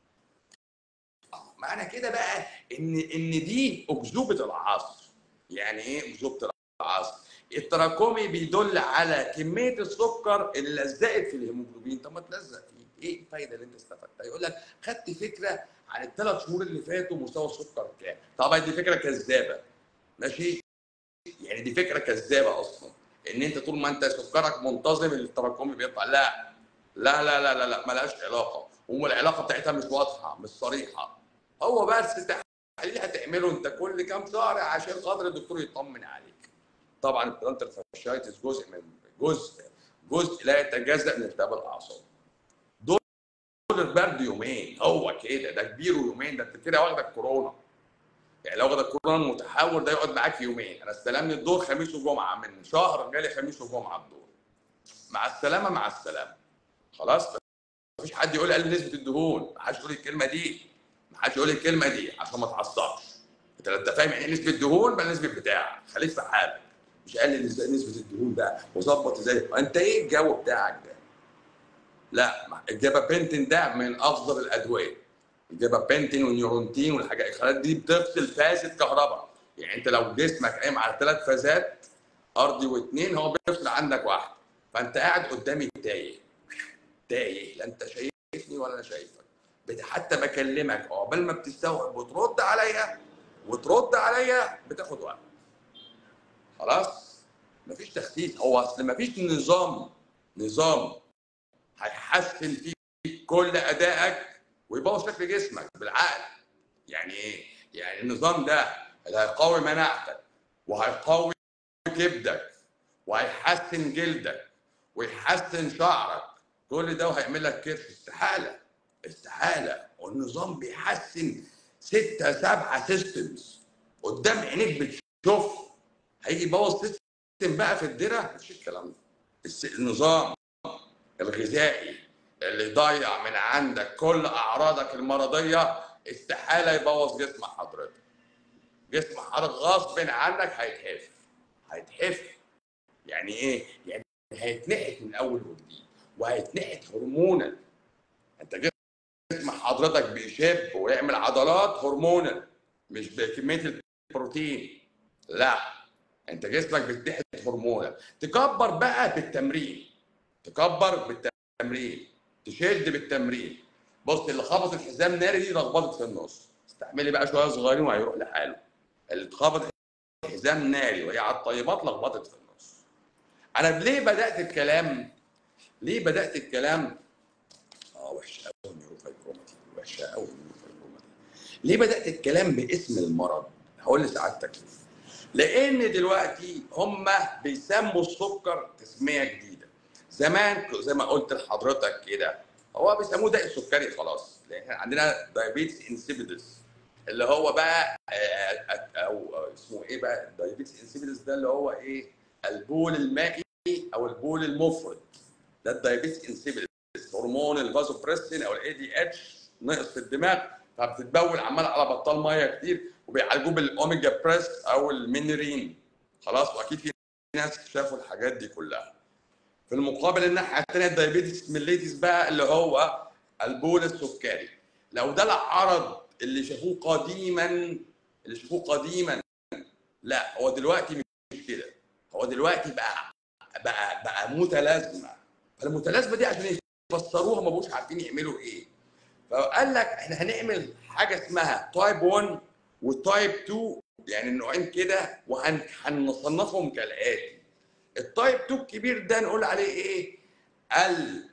آه، معنى كده بقى ان ان دي اكذوبه العصر يعني ايه اكذوبه العصر؟ التراكمي بيدل على كميه السكر اللي لزقت في الهيموجلوبين طب ما تلزق فيه ايه الفايده اللي انت استفدتها يقول لك خدت فكره عن الثلاث شهور اللي فاتوا مستوى السكر كام طبعا دي فكره كذابه ماشي يعني دي فكره كذابه اصلا ان انت طول ما انت سكرك منتظم التراكمي بيطلع لا لا لا لا لا, لا ملهاش علاقه والعلاقه بتاعتها مش واضحه مش صريحه هو بس تحليل هتعمله انت كل كام شهر عشان خاطر الدكتور يطمن عليك طبعا البلانتر فاشايتس جزء من جزء جزء لا يتجزا من التهاب الاعصاب دول البرد يومين هو كده ده كبير يومين ده انت كده واخدك كورونا يعني لو واخدك كورونا المتحول ده يقعد معاك يومين انا استلمني الدور خميس وجمعه من شهر جالي خميس وجمعه الدور مع السلامه مع السلامه خلاص مفيش حد يقول لي قال لي نسبه الدهون ما حدش يقول لي الكلمه دي ما حدش يقول لي الكلمه دي عشان ما تعصبش انت لو انت فاهم يعني ايه نسبه دهون بقى نسبه بتاعك خليك في حالك مش قلل ازاي نسبه الدهون ده وظبط ازاي انت ايه الجو بتاعك ده لا الجابابنتين ده من افضل الادويه الجابابنتين والنيورونتين والحاجات الحاجات دي بتفصل فاسد كهرباء يعني انت لو جسمك قايم على ثلاث فازات ارضي واثنين هو بيفصل عندك واحده فانت قاعد قدامي تايه تايه لا انت شايفني ولا انا شايفك بت- حتى بكلمك عقبال ما بتستوعب وترد عليا وترد عليا بتاخد وقت خلاص مفيش تخسيس هو اصل مفيش نظام نظام هيحسن فيك كل ادائك ويبوظ شكل جسمك بالعقل يعني ايه؟ يعني النظام ده اللي هيقوي مناعتك وهيقوي كبدك وهيحسن جلدك ويحسن شعرك كل ده وهيعمل لك كرش استحاله استحاله والنظام بيحسن ستة سبعة سيستمز قدام عينيك بتشوف هيجي يبوظ سيستم بقى في الدرة مفيش الكلام ده الس- النظام الغذائي اللي يضيع من عندك كل اعراضك المرضيه استحاله يبوظ جسم حضرتك جسم حضرتك غصب عنك هيتحف هيتحف يعني ايه يعني هيتنحت من اول وجديد وهيتنحت هرمونال انت جسم حضرتك بيشب ويعمل عضلات هرمونال مش بكميه البروتين لا انت جسمك بيتنحت هرمونال تكبر بقى بالتمرين تكبر بالتمرين تشد بالتمرين بص اللي خبط الحزام ناري دي لخبطت في النص استحملي بقى شويه صغيرين وهيروح لحاله اللي اتخبط حزام ناري وهي على الطيبات لخبطت في النص انا ليه بدات الكلام ليه بدات الكلام اه وحشه قوي النيوروفايبروماتي وحشه قوي النيوروفايبروماتي ليه بدات الكلام باسم المرض هقول لسعادتك ليه لان دلوقتي هم بيسموا السكر تسميه جديده زمان زي ما قلت لحضرتك كده هو بيسموه داء السكري خلاص لان احنا عندنا دايابيتس انسيبيدس اللي هو بقى آه، آه، او أو اسمه ايه بقى الدايابيتس انسيبيدس ده اللي هو ايه البول المائي او البول المفرط ده الدايابيتس انسيبيدس هرمون الفازوبريسين او الاي دي اتش نقص في الدماغ فبتتبول عمال على بطال ميه كتير وبيعالجوه بالاوميجا بريس او المينرين خلاص واكيد في ناس شافوا الحاجات دي كلها في المقابل الناحيه الثانيه الدايابيتس ميليتس بقى اللي هو البول السكري لو ده العرض اللي شافوه قديما اللي شافوه قديما لا هو دلوقتي مش كده هو دلوقتي بقى بقى بقى متلازمه فالمتلازمه دي عشان يفسروها ما بقوش عارفين يعملوا ايه فقال لك احنا هنعمل حاجه اسمها تايب 1 وتايب 2 يعني النوعين كده وهنصنفهم كالاتي التايب 2 الكبير ده نقول عليه ايه؟ ال-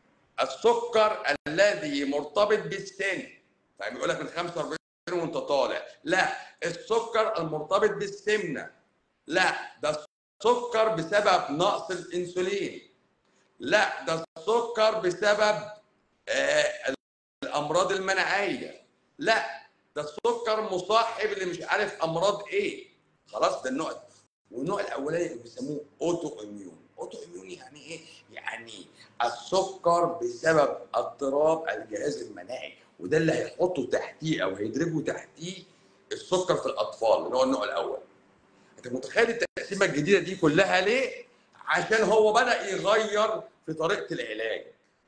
السكر الذي مرتبط بالسن فاهم يقول لك من 45 وانت طالع لا السكر المرتبط بالسمنه لا ده السكر بسبب نقص الانسولين لا ده السكر بسبب آه الامراض المناعيه لا ده السكر مصاحب اللي مش عارف امراض ايه خلاص ده النوع والنوع الاولاني اللي بيسموه اوتو اميون اوتو اميون يعني ايه يعني السكر بسبب اضطراب الجهاز المناعي وده اللي هيحطوا تحتيه او هيدرجوا تحتيه السكر في الاطفال اللي هو النوع الاول انت متخيل التقسيمه الجديده دي كلها ليه عشان هو بدا يغير في طريقه العلاج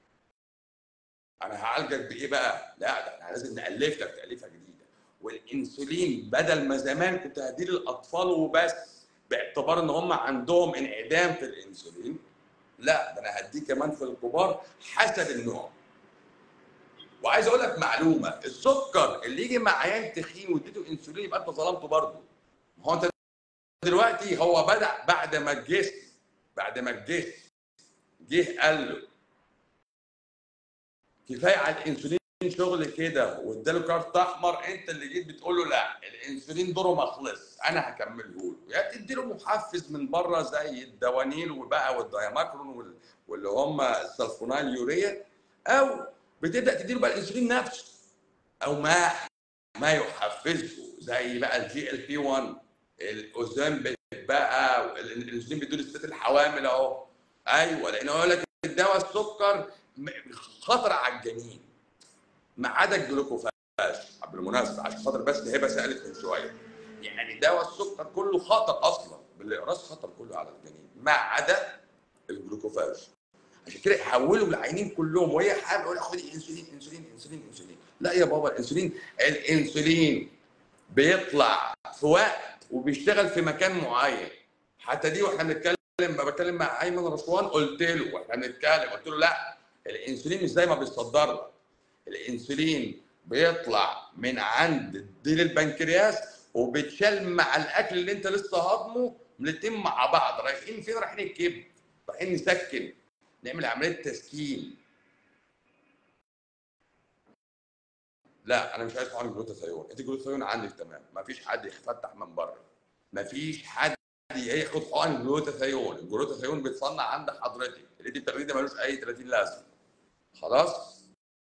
انا هعالجك بايه بقى لا ده احنا لازم نالف لك تاليفه جديده والانسولين بدل ما زمان كنت هديه للاطفال وبس باعتبار ان هم عندهم انعدام في الانسولين لا ده انا هديه كمان في الكبار حسب النوع وعايز اقول لك معلومه السكر اللي يجي مع عيان تخين واديته انسولين يبقى انت ظلمته برضه ما هو انت دلوقتي هو بدا بعد ما الجسم بعد ما الجسم جه قال له كفايه على الانسولين شغل كده واداله كارت احمر انت اللي جيت بتقول له لا الانسولين دوره ما خلص انا هكمله له يا تدي له محفز من بره زي الدوانيل وبقى والدايماكرون وال- واللي هم السلفونايل يوريا او بتبدا تديله بقى الانسولين نفسه او ما ما يحفزه زي بقى الجي ال بي 1 الاوزامبيك بقى الانسولين بيدوا للست الحوامل اهو ايوه لان هو يقول لك الدواء السكر م- خطر على الجنين ما عدا الجلوكوفاج بالمناسبه عشان خاطر بس هبه سالت من شويه يعني دواء السكر كله خطر اصلا بالاقراص خطر كله على الجنين ما عدا الجلوكوفاج عشان كده يحولوا العينين كلهم وهي حامل يقول لها خدي انسولين انسولين انسولين انسولين لا يا بابا الانسولين الانسولين بيطلع في وقت وبيشتغل في مكان معين حتى دي واحنا بنتكلم ما بتكلم مع ايمن رشوان قلت له واحنا بنتكلم قلت له لا الانسولين مش زي ما بيتصدر لك الانسولين بيطلع من عند ديل البنكرياس وبيتشال مع الاكل اللي انت لسه هضمه الاتنين مع بعض رايحين فين رايحين الكبد رايحين نسكن نعمل عمليه تسكين لا انا مش عايز طبعا جلوتاثيون انت جلوتاثيون عندك تمام مفيش حد يفتح من بره مفيش حد ياخد حقن جلوتاثيون الجلوتاثيون بيتصنع عند حضرتك اللي انت بتاخديه ده ملوش اي 30 لازمه خلاص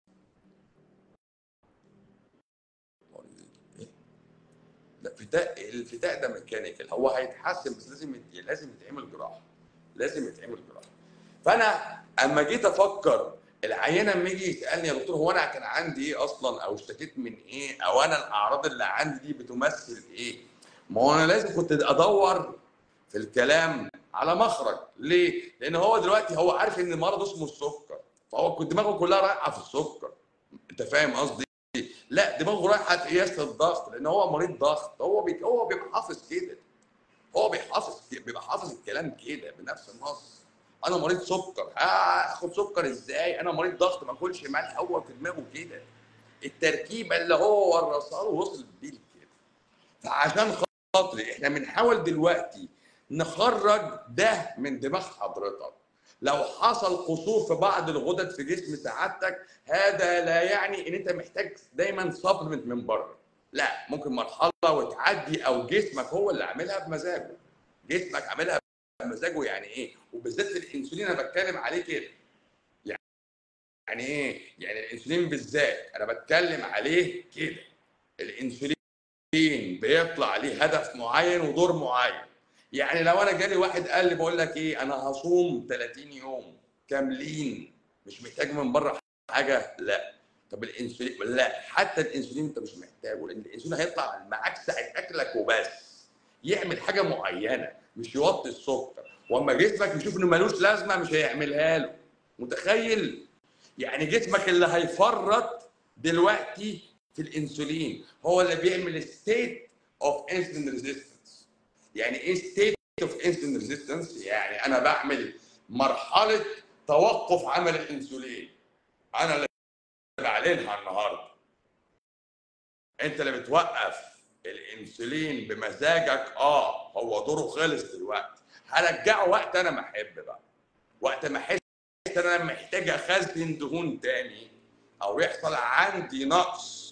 لا فتاء الفتاء ده ميكانيكال هو هيتحسن بس لازم يت- لازم يتعمل جراحه لازم يتعمل جراحه فانا اما جيت افكر العيان اما يجي يسالني يا دكتور هو انا كان عندي ايه اصلا او اشتكيت من ايه او انا الاعراض اللي عندي دي بتمثل ايه ما هو انا لازم كنت ادور في الكلام على مخرج ليه لان هو دلوقتي هو عارف ان المرض اسمه السكر فهو كنت دماغه كلها رايحه في السكر انت فاهم قصدي لا دماغه رايحه في قياس الضغط لان هو مريض ضغط هو بي... هو بيبقى حافظ كده هو بيحافظ بيبقى حافظ الكلام كده بنفس النص انا مريض سكر هاخد سكر ازاي انا مريض ضغط ما اكلش ملح هو في دماغه كده التركيبه اللي هو ورثها له وصل بيه كده فعشان خاطري احنا بنحاول دلوقتي نخرج ده من دماغ حضرتك لو حصل قصور في بعض الغدد في جسم سعادتك هذا لا يعني ان انت محتاج دايما سبلمنت من بره لا ممكن مرحله وتعدي او جسمك هو اللي عاملها بمزاجه جسمك عاملها بمزاجه يعني ايه وبالذات الانسولين انا بتكلم عليه كده يعني ايه يعني الانسولين بالذات انا بتكلم عليه كده الانسولين بيطلع ليه هدف معين ودور معين يعني لو انا جالي واحد قال لي بقول لك ايه انا هصوم 30 يوم كاملين مش محتاج من بره حاجه لا طب الانسولين لا حتى الانسولين انت مش محتاجه لان الانسولين هيطلع معاك ساعه اكلك وبس يعمل حاجه معينه مش يوطي السكر واما جسمك يشوف انه ملوش لازمه مش هيعملها له متخيل يعني جسمك اللي هيفرط دلوقتي في الانسولين هو اللي بيعمل ستيت اوف انسولين ريزيستنس يعني ايه ستيت اوف انسولين ريزيستنس يعني انا بعمل مرحله توقف عمل الانسولين انا اللي بعلنها النهارده انت اللي بتوقف الانسولين بمزاجك اه هو دوره خلص دلوقتي هرجعه وقت انا ما احب بقى وقت ما احس ان انا محتاج اخزن دهون تاني او يحصل عندي نقص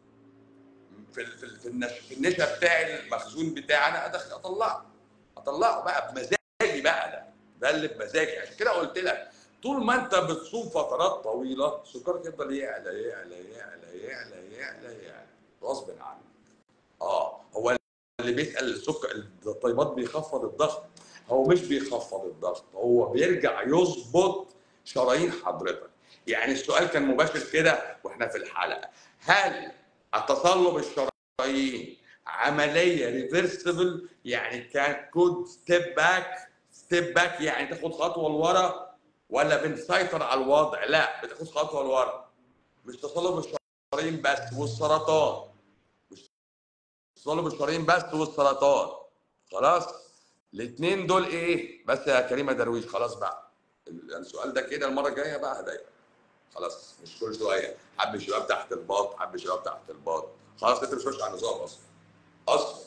في ال- في ال- في النش في النشا بتاعي المخزون بتاعي انا أدخل اطلعه اطلعه بقى بمزاجي بقى ده ده اللي بمزاجي عشان كده قلت لك طول ما انت بتصوم فترات طويله سكرك يفضل يعلى يعلى يعلى يعلى يعلى يعلى غصب عنك اه هو اللي بيسال السكر الطيبات بيخفض الضغط هو مش بيخفض الضغط هو بيرجع يظبط شرايين حضرتك يعني السؤال كان مباشر كده واحنا في الحلقه هل التصلب الشرايين عمليه ريفرسبل يعني كان كود ستيب باك ستيب باك يعني تاخد خطوه لورا ولا بنسيطر على الوضع لا بتاخد خطوه لورا مش تصلب الشرايين بس والسرطان مش تصلب الشرايين بس والسرطان خلاص الاثنين دول ايه بس يا كريمه درويش خلاص بقى السؤال ده كده المره الجايه بقى هدايا خلاص مش كل شويه حب شباب تحت الباط حب شباب تحت الباط خلاص انت مش ماشي على النظام اصلا اصلا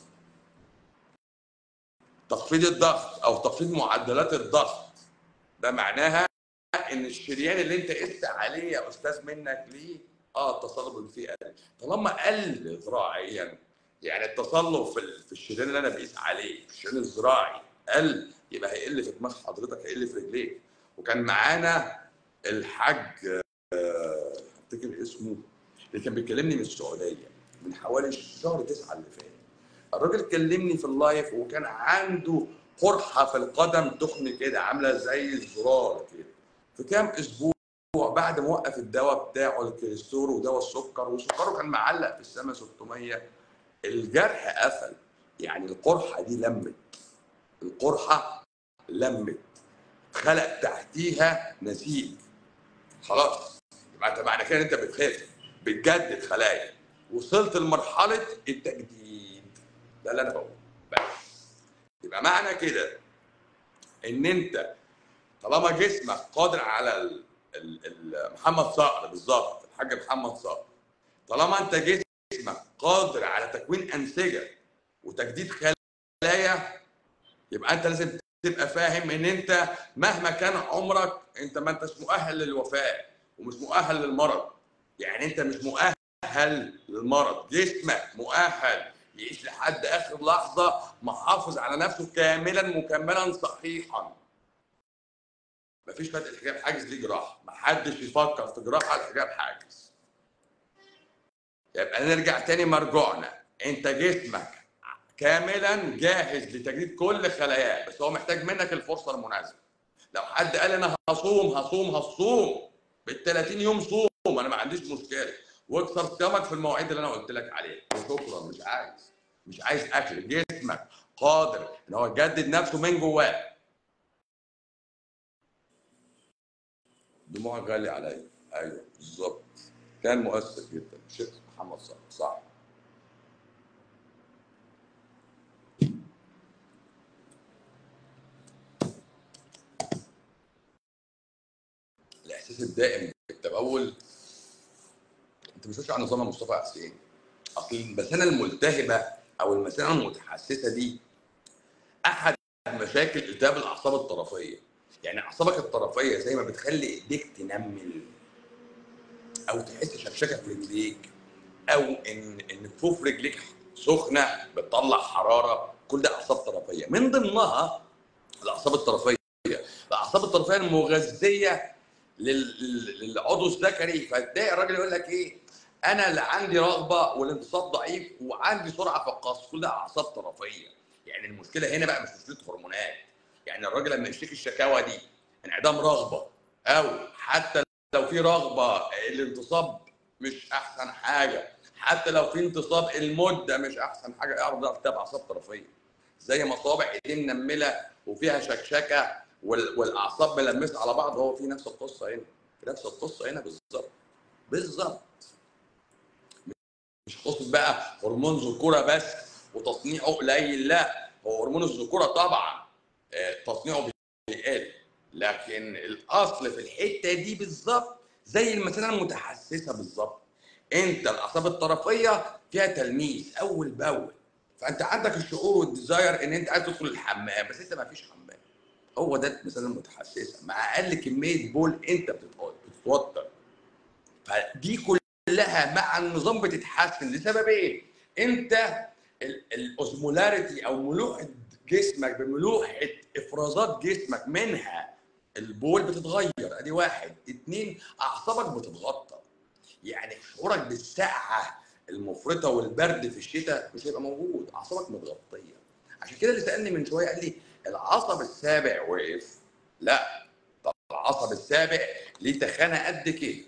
تخفيض الضغط او تخفيض معدلات الضغط ده معناها ان الشريان اللي انت قست عليه يا استاذ منك ليه اه التصلب اللي فيه قل طالما قل ذراعيا يعني التصلب في ال- في الشريان اللي انا بقيس عليه في الشريان الزراعي قل يبقى هيقل في دماغ حضرتك هيقل في رجليك وكان معانا الحاج آه، افتكر اسمه اللي كان بيكلمني من السعوديه من حوالي شهر تسعه اللي فات الراجل كلمني في اللايف وكان عنده قرحه في القدم تخن كده عامله زي الزرار كده في كام اسبوع بعد ما وقف الدواء بتاعه الكوليسترول ودواء السكر وسكره كان معلق في السما 600 الجرح قفل يعني القرحه دي لمت القرحه لمت خلق تحتيها نسيج خلاص يبقى انت معنى كده ان انت بتخاف بتجدد خلايا وصلت لمرحله التجديد ده اللي انا بقوله بس يبقى معنى كده ان انت طالما جسمك قادر على ال ال ال محمد صقر بالظبط حاج محمد صقر طالما انت جسمك قادر على تكوين انسجه وتجديد خلايا يبقى انت لازم تبقى فاهم ان انت مهما كان عمرك انت ما انتش مؤهل للوفاه ومش مؤهل للمرض يعني انت مش مؤهل للمرض جسمك مؤهل يعيش لحد اخر لحظه محافظ على نفسه كاملا مكملا صحيحا مفيش فتح الحجاب حاجز دي جراحه محدش يفكر في جراحه الحجاب حاجز يبقى نرجع تاني مرجوعنا انت جسمك كاملا جاهز لتجديد كل خلاياه بس هو محتاج منك الفرصه المناسبه لو حد قال انا هصوم هصوم هصوم بال 30 يوم صوم انا ما عنديش مشكله واكسر صيامك في المواعيد اللي انا قلت لك عليها وشكرا مش عايز مش عايز اكل جسمك قادر ان هو يجدد نفسه من جواه دموعك غالي عليا ايوه بالظبط كان مؤثر جدا شيخ محمد صح صح الاحساس الدائم بالتبول انت مش عن نظام مصطفى حسين اصل المثانه الملتهبه او المثانه المتحسسه دي احد مشاكل التهاب الاعصاب الطرفيه يعني اعصابك الطرفيه زي ما بتخلي ايديك تنمل او تحس شكشكه في رجليك او ان ان كفوف رجليك سخنه بتطلع حراره كل ده اعصاب طرفيه من ضمنها الاعصاب الطرفيه الاعصاب الطرفيه المغذيه لل- للعضو الذكري فتلاقي الراجل يقول لك ايه انا اللي عندي رغبه والانتصاب ضعيف وعندي سرعه في القصف كل ده اعصاب طرفيه يعني المشكله هنا بقى مش مشكله هرمونات يعني الراجل لما يشتكي الشكاوى دي انعدام رغبه او حتى لو في رغبه الانتصاب مش احسن حاجه حتى لو في انتصاب المده مش احسن حاجه اعرف ده ارتباط اعصاب طرفيه زي ما صوابع ايديه منمله وفيها شكشكه وال- والاعصاب ملمسه على بعض هو في نفس القصه هنا في نفس القصه هنا بالظبط بالظبط مش قصه بقى هرمون ذكوره بس وتصنيعه قليل لا هو هرمون الذكوره طبعا آه، تصنيعه بيقل لكن الاصل في الحته دي بالظبط زي المثانه المتحسسه بالظبط انت الاعصاب الطرفيه فيها تلميس اول باول فانت عندك الشعور والديزاير ان انت عايز تدخل الحمام بس انت ما فيش حمام هو ده المثانه المتحسسه مع اقل كميه بول انت بتتو- بتتوتر فدي كلها مع النظام بتتحسن لسبب ايه؟ انت الاوزمولاريتي او ملوحه جسمك بملوحه افرازات جسمك منها البول بتتغير ادي واحد اتنين اعصابك بتتغطى يعني شعورك بالسقعه المفرطه والبرد في الشتاء مش هيبقى موجود اعصابك متغطيه عشان كده اللي سالني من شويه قال لي العصب السابع وقف لا طب العصب السابع ليه تخانه قد كده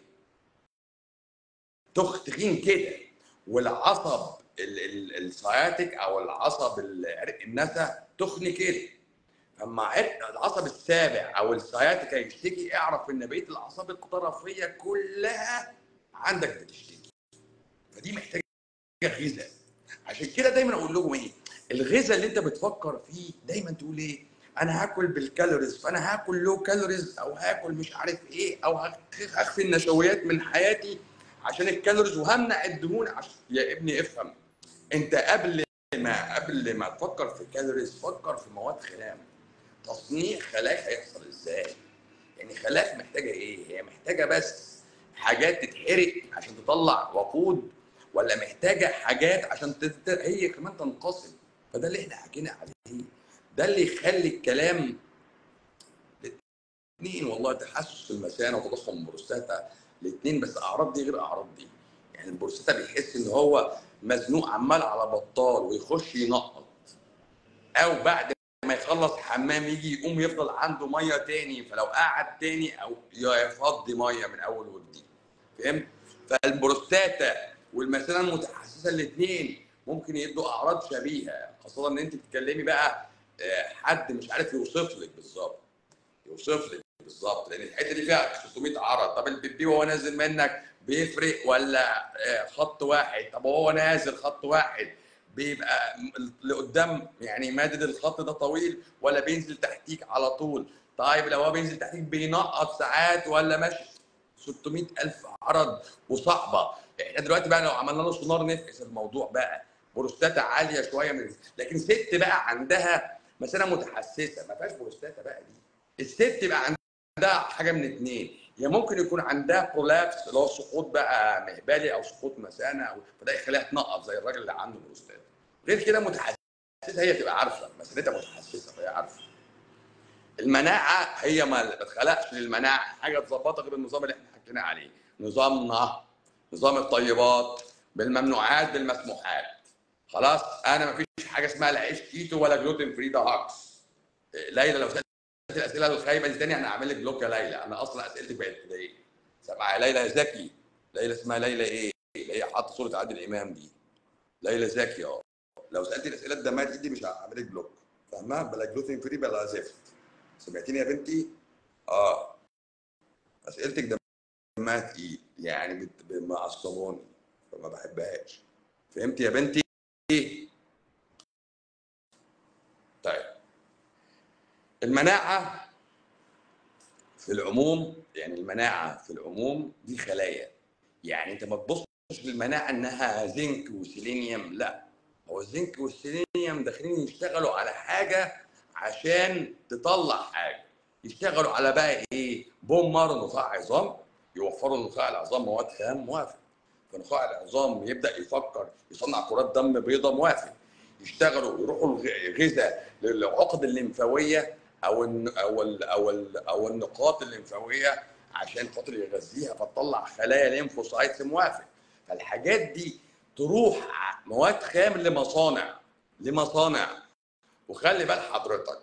تخ تخين كده والعصب ال- ال- السciatic او العصب العرق النسا تخن كده اما عرق العصب السابع او السciatica يشتكي اعرف ان بقيه الاعصاب الطرفيه كلها عندك بتشتكي فدي محتاجه غذاء عشان كده دايما اقول لكم ايه الغذاء اللي انت بتفكر فيه دايما تقول ايه انا هاكل بالكالوريز فانا هاكل لو كالوريز او هاكل مش عارف ايه او هخ- هخفي النشويات من حياتي عشان الكالوريز وهمنع الدهون عشان يا ابني افهم انت قبل ما قبل ما تفكر في كالوريز فكر في مواد خام تصنيع خلايا هيحصل ازاي يعني خلايا محتاجه ايه هي محتاجه بس حاجات تتحرق عشان تطلع وقود ولا محتاجه حاجات عشان تت... هي كمان تنقسم فده اللي احنا حكينا عليه ده اللي يخلي الكلام الاثنين والله تحسس في المثانه وتضخم البروستاتا الاثنين بس اعراض دي غير اعراض دي يعني البروستاتا بيحس ان هو مزنوق عمال على بطال ويخش ينقط او بعد ما يخلص حمام يجي يقوم يفضل عنده ميه تاني فلو قعد تاني او يفضي ميه من اول وجديد فهمت فالبروستاتا والمثانه المتحسسه الاثنين ممكن يدوا اعراض شبيهه خاصه ان انت بتتكلمي بقى آه، حد مش عارف يوصف لك بالظبط يوصف لك بالظبط لان الحته دي فيها 600 عرض طب البيبي وهو نازل منك بيفرق ولا آه، خط واحد طب وهو نازل خط واحد بيبقى لقدام يعني مادد الخط ده طويل ولا بينزل تحتيك على طول طيب لو هو بينزل تحتيك بينقط ساعات ولا ماشي 600 الف عرض وصعبه احنا دلوقتي بقى لو عملنا له سونار نفقس الموضوع بقى بروستاتا عاليه شويه من لكن ست بقى عندها مثلا متحسسه ما فيهاش بروستاتا بقى دي الست بقى عندها حاجه من اتنين هي ممكن يكون عندها برولابس اللي هو سقوط بقى مهبلي او سقوط مثانه او فده يخليها تنقط زي الراجل اللي عنده بروستاتا غير كده متحسسه هي تبقى عارفه مسألتها متحسسه فهي عارفه المناعه هي ما بتخلقش للمناعه حاجه تظبطها غير النظام اللي احنا حكينا عليه نظامنا نظام الطيبات بالممنوعات بالمسموحات خلاص انا ما فيش حاجه اسمها لا عيش كيتو ولا جلوتين فري ده هاكس ليلى لو سالت الاسئله الخايبه دي تاني انا هعمل لك بلوك يا ليلى انا اصلا اسئلتك بقت كده ايه سامعه يا ليلى يا زكي ليلى اسمها ليلى ايه اللي هي حاطه صوره عادل امام دي ليلى زكي اه لو سالت الاسئله الدمات دي مش هعمل لك بلوك فاهمه بلا جلوتين فري بلا زفت سمعتيني يا بنتي اه اسئلتك دمها تقيل يعني بت- ب- معصباني فما بحبهاش فهمت يا بنتي طيب المناعه في العموم يعني المناعه في العموم دي خلايا يعني انت ما تبصش للمناعه انها زنك وسيلينيوم لا هو الزنك والسيلينيوم داخلين يشتغلوا على حاجه عشان تطلع حاجه يشتغلوا على بقى ايه بومر نخاع عظام يوفروا لنخاع العظام مواد خام موافق فنخاع العظام يبدا يفكر يصنع كرات دم بيضاء موافق يشتغلوا يروحوا الغ- غذاء للعقد الليمفاويه او الن- او ال او ال او النقاط الليمفاويه عشان خاطر يغذيها فتطلع خلايا ليمفوسايتس موافق فالحاجات دي تروح ع- مواد خام لمصانع لمصانع وخلي بال حضرتك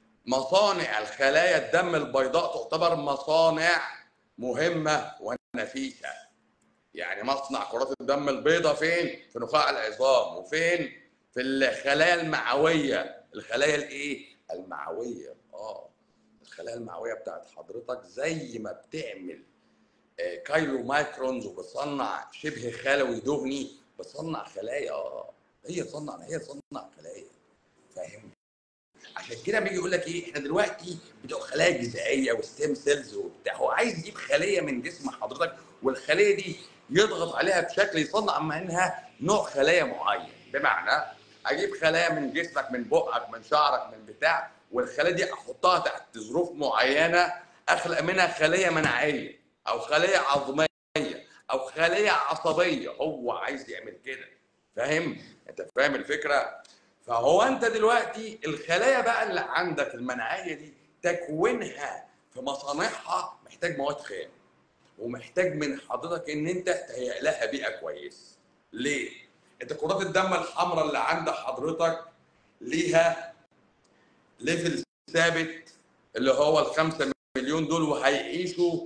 مصانع الخلايا الدم البيضاء تعتبر مصانع مهمه ونفيسه يعني مصنع كرات الدم البيضاء فين؟ في نخاع العظام وفين؟ في الخلايا المعويه الخلايا الايه؟ المعويه اه الخلايا المعويه بتاعت حضرتك زي ما بتعمل آه، كايلو مايكرونز وبتصنع شبه خلوي دهني بتصنع خلايا اه هي تصنع هي تصنع خلايا فاهم عشان كده بيجي يقول لك ايه احنا دلوقتي بتوع خلايا جذعيه وستيم سيلز وبتاع هو عايز يجيب خليه من جسم حضرتك والخليه دي يضغط عليها بشكل يصنع منها نوع خلايا معين بمعنى اجيب خلايا من جسمك من بقك من شعرك من بتاع والخلايا دي احطها تحت ظروف معينه اخلق منها خليه مناعيه او خليه عظميه او خليه عصبيه هو عايز يعمل كده فاهم انت فاهم الفكره فهو انت دلوقتي الخلايا بقى اللي عندك المناعيه دي تكوينها في مصانعها محتاج مواد خام ومحتاج من حضرتك ان انت تهيئ لها بيئه كويس ليه انت كرات الدم الحمراء اللي عند حضرتك ليها ليفل ثابت اللي هو الخمسة مليون دول وهيعيشوا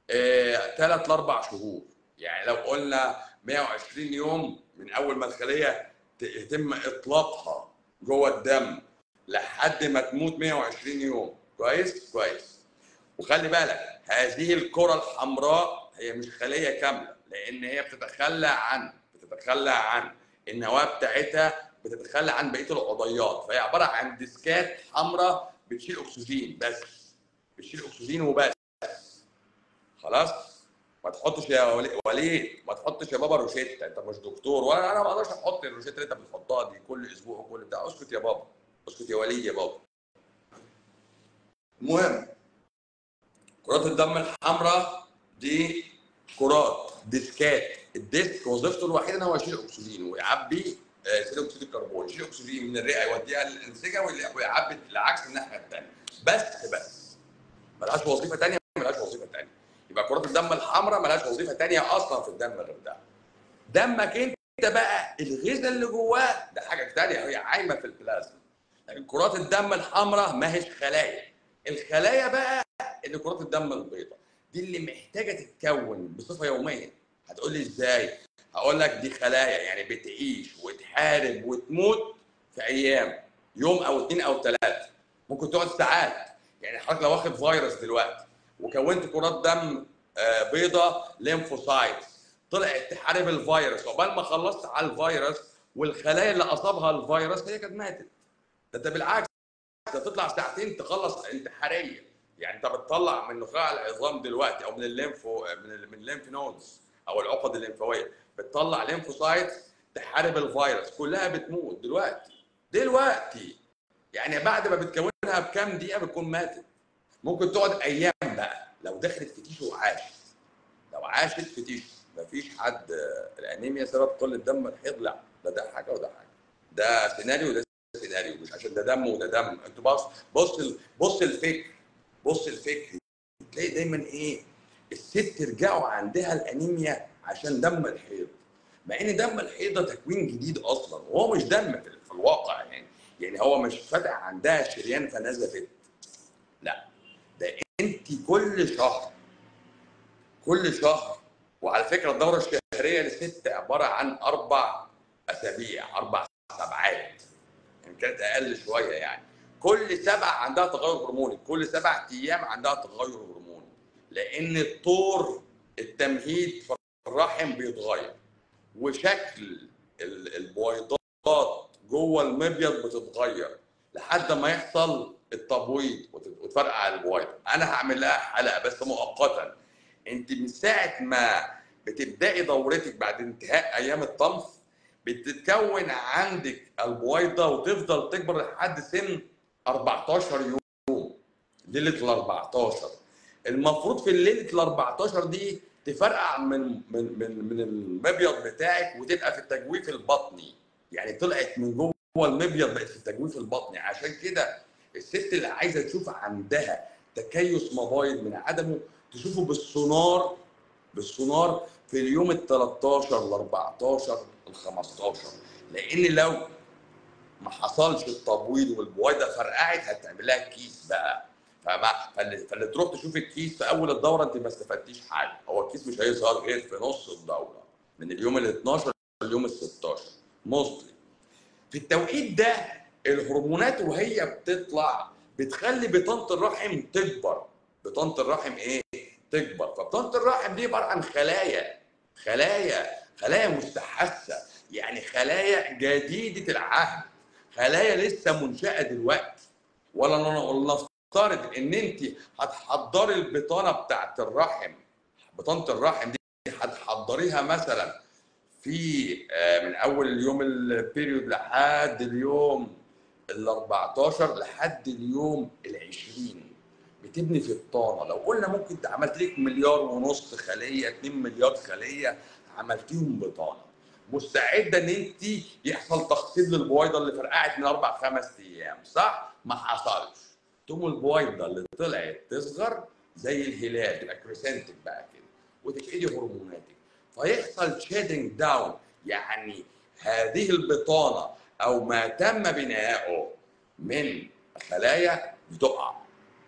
ثلاث لاربع شهور يعني لو قلنا 120 يوم من اول ما الخليه ت- يتم اطلاقها جوه الدم لحد ما تموت 120 يوم كويس كويس وخلي بالك هذه الكره الحمراء هي مش خليه كامله لان هي بتتخلى عن بتتخلى عن النواه بتاعتها بتتخلى عن بقيه العضيات فهي عباره عن ديسكات حمراء بتشيل اكسجين بس بتشيل اكسجين وبس خلاص ما تحطش يا ولي- وليد ما تحطش يا بابا روشته انت مش دكتور وانا انا ما اقدرش احط الروشته اللي انت بتحطها دي كل اسبوع وكل بتاع اسكت يا بابا اسكت يا وليد يا بابا المهم كرات الدم الحمراء دي كرات ديسكات الديسك وظيفته الوحيده ان هو يشيل اكسجين ويعبي آه، ثاني اكسيد الكربون يشيل اكسجين من الرئه يوديها للانسجه ويعبي العكس الناحيه الثانيه بس بس ملهاش وظيفه ثانيه ملهاش وظيفه ثانيه يبقى كرات الدم الحمراء ملهاش وظيفه ثانيه اصلا في الدم غير ده دمك انت بقى الغذاء اللي جواه ده حاجه ثانيه هي عايمه في البلازما لكن كرات الدم الحمراء ما هيش خلايا الخلايا بقى اللي كرات الدم البيضاء دي اللي محتاجه تتكون بصفه يوميه هتقول لي ازاي هقول لك دي خلايا يعني بتعيش وتحارب وتموت في ايام يوم او اثنين او ثلاثه ممكن تقعد ساعات يعني حضرتك لو واخد فيروس دلوقتي وكونت كرات دم آه، بيضاء ليمفوسايتس طلعت تحارب الفيروس عقبال ما خلصت على الفيروس والخلايا اللي اصابها الفيروس هي كانت ماتت ده انت بالعكس ده تطلع ساعتين تخلص انتحاريه يعني انت بتطلع من نخاع العظام دلوقتي او من الليمفو من ال- من الليمف نودز او العقد الليمفاويه بتطلع ليمفوسايتس تحارب الفيروس كلها بتموت دلوقتي دلوقتي يعني بعد ما بتكونها بكام دقيقه بتكون ماتت ممكن تقعد ايام بقى لو دخلت في تيشو وعاشت لو عاشت في تيشو مفيش حد الانيميا سبب قله دم الحيض لا ده ده حاجه وده حاجه ده سيناريو وده سيناريو مش عشان ده دم وده دم انت بص بص ال- بص الفكر بص الفكر تلاقي دايما ايه الست ترجعوا عندها الانيميا عشان دم الحيض مع ان دم الحيض ده تكوين جديد اصلا وهو مش دم في في الواقع يعني يعني هو مش فتح عندها شريان فنزفت لا ده انت كل شهر كل شهر وعلى فكره الدوره الشهريه للست عباره عن اربع اسابيع اربع سبعات يعني كانت اقل شويه يعني كل سبع عندها تغير هرموني كل سبع ايام عندها تغير هرموني لان الطور التمهيد في الرحم بيتغير وشكل ال- البويضات جوه المبيض بتتغير لحد ما يحصل التبويض وت- وتفرقع البويضه انا هعمل لها حلقه بس مؤقتا انت من ساعه ما بتبداي دورتك بعد انتهاء ايام الطمس بتتكون عندك البويضه وتفضل تكبر لحد سن 14 يوم ليله ال 14 المفروض في الليله ال 14 دي تفرقع من من من من المبيض بتاعك وتبقى في التجويف البطني يعني طلعت من جوه المبيض بقت في التجويف البطني عشان كده الست اللي عايزه تشوف عندها تكيس مبايض من عدمه تشوفه بالسونار بالسونار في اليوم ال 13 ال 14 ال 15 لان لو ما حصلش التبويض والبويضه فرقعت هتعمل لها كيس بقى فما فاللي, فاللي تروح تشوف الكيس في اول الدوره انت ما استفدتيش حاجه هو الكيس مش هيظهر غير في نص الدوره من اليوم ال 12 لليوم ال 16 موستلي في التوقيت ده الهرمونات وهي بتطلع بتخلي بطانه الرحم تكبر بطانه الرحم ايه تكبر فبطانه الرحم دي عباره عن خلايا خلايا خلايا مستحثه يعني خلايا جديده العهد خلايا لسه منشاه دلوقتي ولا ولا نفترض ان انت هتحضري البطانه بتاعت الرحم بطانه الرحم دي هتحضريها مثلا في آه، من اول اليوم البيريود لحد اليوم ال 14 لحد اليوم ال 20 بتبني في الطانه لو قلنا ممكن انت عملت لك مليار ونص خليه 2 مليار خليه عملتيهم بطانه مستعده ان انت يحصل تخصيب للبويضه اللي فرقعت من اربع خمس ايام صح؟ ما حصلش تقوم البويضه اللي طلعت تصغر زي الهلال تبقى كريسنتك بقى كده وتفقدي هرموناتك فيحصل شيدنج داون يعني هذه البطانه او ما تم بناؤه من خلايا بتقع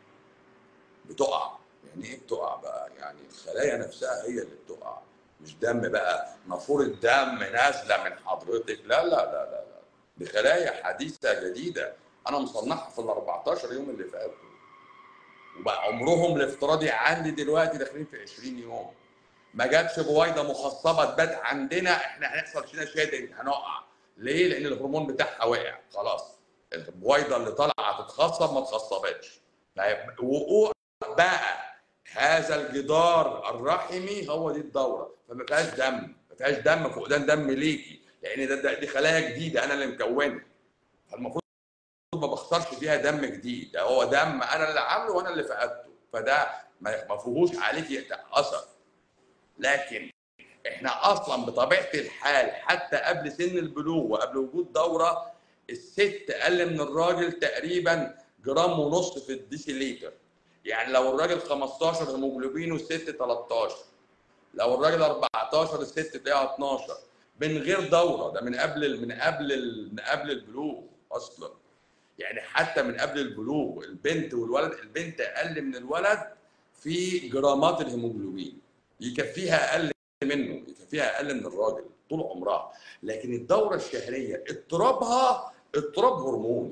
بتقع يعني ايه بتقع بقى يعني الخلايا نفسها هي اللي بتقع مش دم بقى نافوره دم نازله من حضرتك لا لا لا لا لا دي خلايا حديثه جديده انا مصنعها في ال 14 يوم اللي فاتوا وبقى عمرهم الافتراضي عندي دلوقتي داخلين في 20 يوم ما جاتش بويضه مخصبه تبات عندنا احنا هيحصل فينا شيدنج هنقع ليه؟ لان الهرمون بتاعها وقع خلاص البويضه اللي طالعه تتخصب ما اتخصبتش طيب وقوع بقى هذا الجدار الرحمي هو دي الدوره فما فيهاش دم ما فيهاش دم فقدان دم ليكي لان ده, ده دي خلايا جديده انا اللي مكونها فالمفروض ما بخسرش فيها دم جديد ده هو دم انا اللي عامله وانا اللي فقدته فده ما ما فيهوش عليكي اثر لكن احنا اصلا بطبيعه الحال حتى قبل سن البلوغ وقبل وجود دوره الست اقل من الراجل تقريبا جرام ونص في الديسيليتر يعني لو الراجل 15 هيموجلوبين والست 13 لو الراجل 14 الست تلاقيها 12 من غير دوره ده من قبل من قبل من قبل البلوغ اصلا يعني حتى من قبل البلوغ البنت والولد البنت اقل من الولد في جرامات الهيموجلوبين يكفيها اقل منه يكفيها اقل من الراجل طول عمرها لكن الدوره الشهريه اضطرابها اضطراب هرموني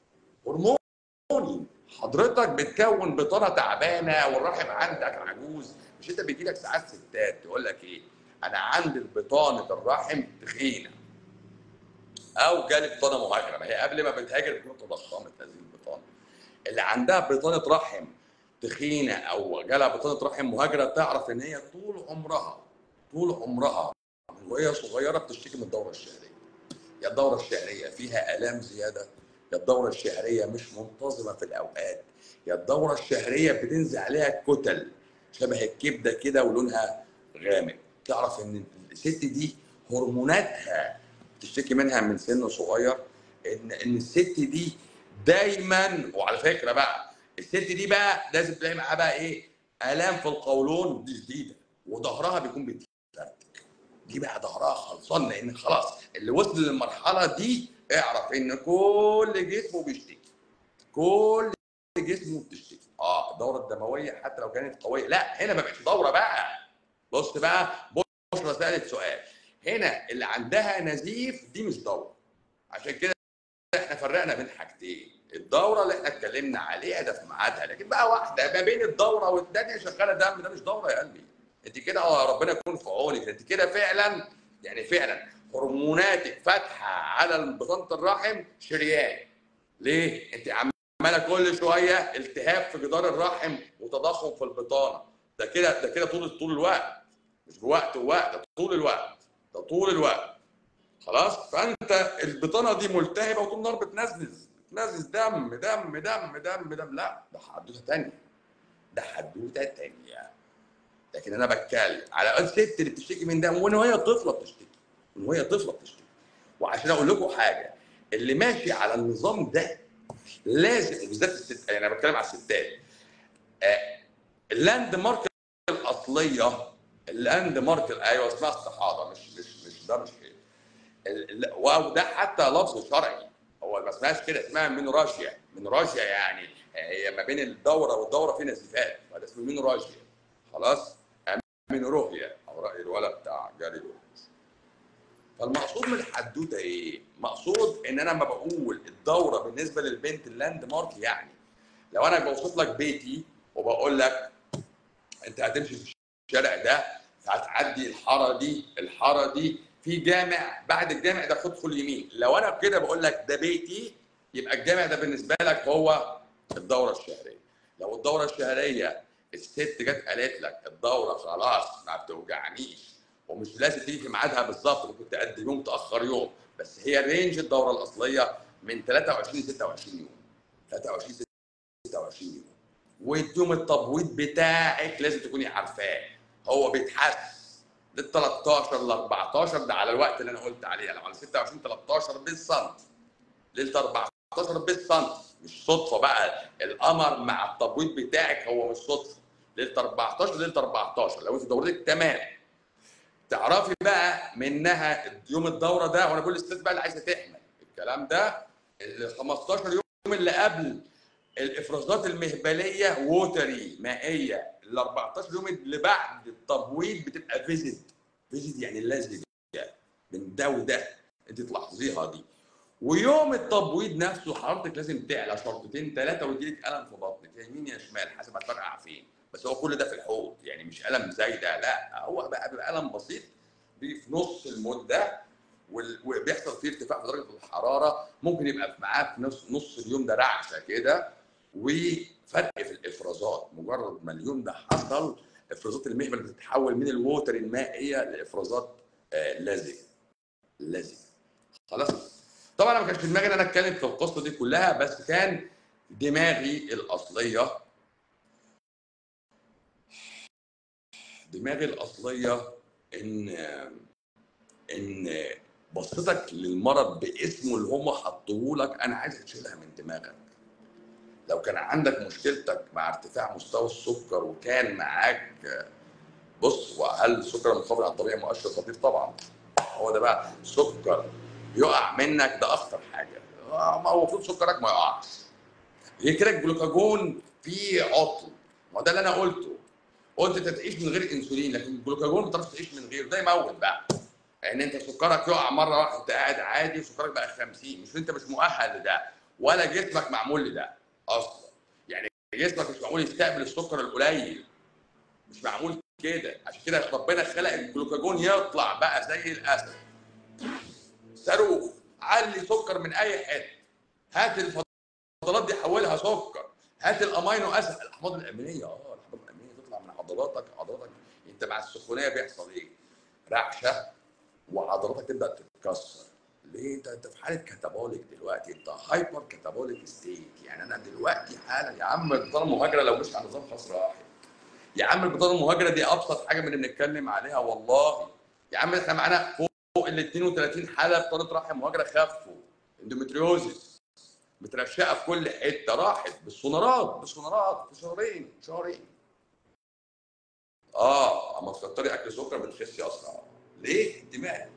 هرموني حضرتك بتكون بطانه تعبانه والرحم عندك عجوز مش انت بيجي لك ساعات ستات تقول لك ايه انا عندي بطانه الرحم تخينه او جالي بطانه مهاجره ما هي قبل ما بتهاجر تكون تضخمت هذه البطانه اللي عندها بطانه رحم تخينه او جالها بطانه رحم مهاجره تعرف ان هي طول عمرها طول عمرها من وهي صغيره بتشتكي من الدوره الشهريه يا الدوره الشهريه فيها الام زياده يا الدوره الشهريه مش منتظمه في الاوقات يا الدوره الشهريه بتنزل عليها كتل شبه الكبده كده ولونها غامق تعرف ان الست دي هرموناتها بتشتكي منها من سن صغير ان ان الست دي دايما وعلى فكره بقى الست دي بقى لازم تلاقي معاها بقى ايه الام في القولون دي شديده وظهرها بيكون بيتفرتك دي بقى ظهرها خلصان لان خلاص اللي وصل للمرحله دي اعرف ان كل جسمه بيشتكي كل جسمه بتشتكي اه الدوره الدمويه حتى لو كانت قويه لا هنا ما بقتش دوره بقى بص بقى بشرى سالت سؤال هنا اللي عندها نزيف دي مش دوره عشان كده احنا فرقنا بين حاجتين الدوره اللي احنا اتكلمنا عليها ده في ميعادها لكن بقى واحده ما بين الدوره والثانيه شغاله دم ده مش دوره يا قلبي انت كده اه ربنا يكون في عونك انت كده فعلا يعني فعلا هرموناتك فاتحه على بطانه الرحم شريان ليه؟ انت عماله كل شويه التهاب في جدار الرحم وتضخم في البطانه ده كده ده كده طول طول الوقت مش بوقت ووقت ده طول الوقت ده طول الوقت خلاص فانت البطانه دي ملتهبه وطول النهار بتنزنز بتنزنز دم دم دم دم دم لا ده حدوته ثانيه ده حدوته ثانيه لكن انا بتكلم على الست اللي بتشتكي من ده ومن وهي طفله بتشتكي من وهي طفله بتشتكي وعشان اقول لكم حاجه اللي ماشي على النظام ده لازم وبالذات الست يعني انا بتكلم على الستات آه، اللاند مارك الاصليه اللاند مارك ايوه اسمها استحاضه مش مش مش ده مش كده ال- ال- وده حتى لفظ شرعي هو ما اسمهاش كده اسمها مينوراشيا مينوراشيا يعني هي ما بين الدوره والدوره في نزيفات فده اسمه مينوراشيا خلاص مينوروهيا او راي الولد بتاع جاري لويس فالمقصود من الحدوته ايه؟ مقصود ان انا لما بقول الدوره بالنسبه للبنت اللاند مارك يعني لو انا بوصف لك بيتي وبقول لك انت هتمشي في الشارع ده هتعدي الحاره دي الحاره دي في جامع بعد الجامع ده خد خد يمين لو انا كده بقول لك ده بيتي يبقى الجامع ده بالنسبه لك هو الدوره الشهريه لو الدوره الشهريه الست جت قالت لك الدوره خلاص ما بتوجعنيش ومش لازم تيجي في ميعادها بالظبط ممكن تقدم يوم تاخر يوم بس هي رينج الدوره الاصليه من 23 ل 26 يوم 23 26 يوم واليوم التبويض بتاعك لازم تكوني عارفاه هو بيتحس لل 13 ل 14 ده على الوقت اللي انا قلت عليه لو على 26 13 بالسنتي ليله 14 بالسنتي مش صدفه بقى القمر مع التبويض بتاعك هو مش صدفه ليله 14 ليله 14 لو انت دورتك تمام تعرفي بقى منها يوم الدوره ده وانا بقول للست بقى اللي عايزه تحمل الكلام ده ال 15 يوم اللي قبل الافرازات المهبليه ووتري مائيه ال 14 يوم اللي بعد التبويض بتبقى فيزيت فيزيت يعني لازجه من ده وده انت تلاحظيها دي ويوم التبويض نفسه حرارتك لازم تعلى شرطتين ثلاثه ويجيلك الم في بطنك يا يمين يا شمال حسب هتفرقع فين بس هو كل ده في الحوض يعني مش الم زي ده لا هو بقى بيبقى الم بسيط بي- في نص المده وال- وبيحصل فيه ارتفاع في درجه الحراره ممكن يبقى معاه في نص نص اليوم ده رعشه كده وفرق في الافرازات مجرد ما اليوم ده حصل افرازات المهبل بتتحول من الووتر المائيه لافرازات آه، لزجه لزجه خلاص طبعا انا ما كانش في دماغي ان انا اتكلم في القصه دي كلها بس كان دماغي الاصليه دماغي الاصليه ان ان بصتك للمرض باسمه اللي هم حطوه لك انا عايزك تشيلها من دماغك لو كان عندك مشكلتك مع ارتفاع مستوى السكر وكان معاك بص وهل السكر المنخفض عن الطبيعي مؤشر خطير طبعا هو ده بقى سكر يقع منك ده اخطر حاجه آه، ما هو المفروض سكرك ما يقعش غير كده الجلوكاجون فيه عطل ما ده اللي انا قلته قلت انت تعيش من غير انسولين لكن الجلوكاجون ما تعرفش تعيش من غيره ده يموت بقى ان انت سكرك يقع مره واحده انت قاعد عادي وسكرك بقى 50 مش انت مش مؤهل لده ولا جسمك معمول لده اصلا يعني جسمك مش معمول يستقبل السكر القليل مش معمول كده عشان كده ربنا خلق الجلوكاجون يطلع بقى زي الاسد صاروخ علي سكر من اي حته هات الفضلات دي حولها سكر هات الامينو اسيد الاحماض الامينيه اه الاحماض الامينيه تطلع من عضلاتك عضلاتك انت مع السخونيه بيحصل ايه؟ رعشه وعضلاتك تبدا تتكسر ليه انت انت في حاله كاتابوليك دلوقتي انت هايبر كاتابوليك ستيت يعني انا دلوقتي حالا يا عم البطانه المهاجره لو مش على نظام خاص راحت يا عم البطانه المهاجره دي ابسط حاجه من اللي بنتكلم عليها والله يا عم احنا معانا فوق فوق ال 32 حاله بطانه رحم مهاجره خفوا اندومتريوزس مترشقه في كل حته راحت بالسونارات بالسونارات في شهرين شهرين اه اما تكتري اكل سكر بتخسي اسرع ليه؟ الدماغ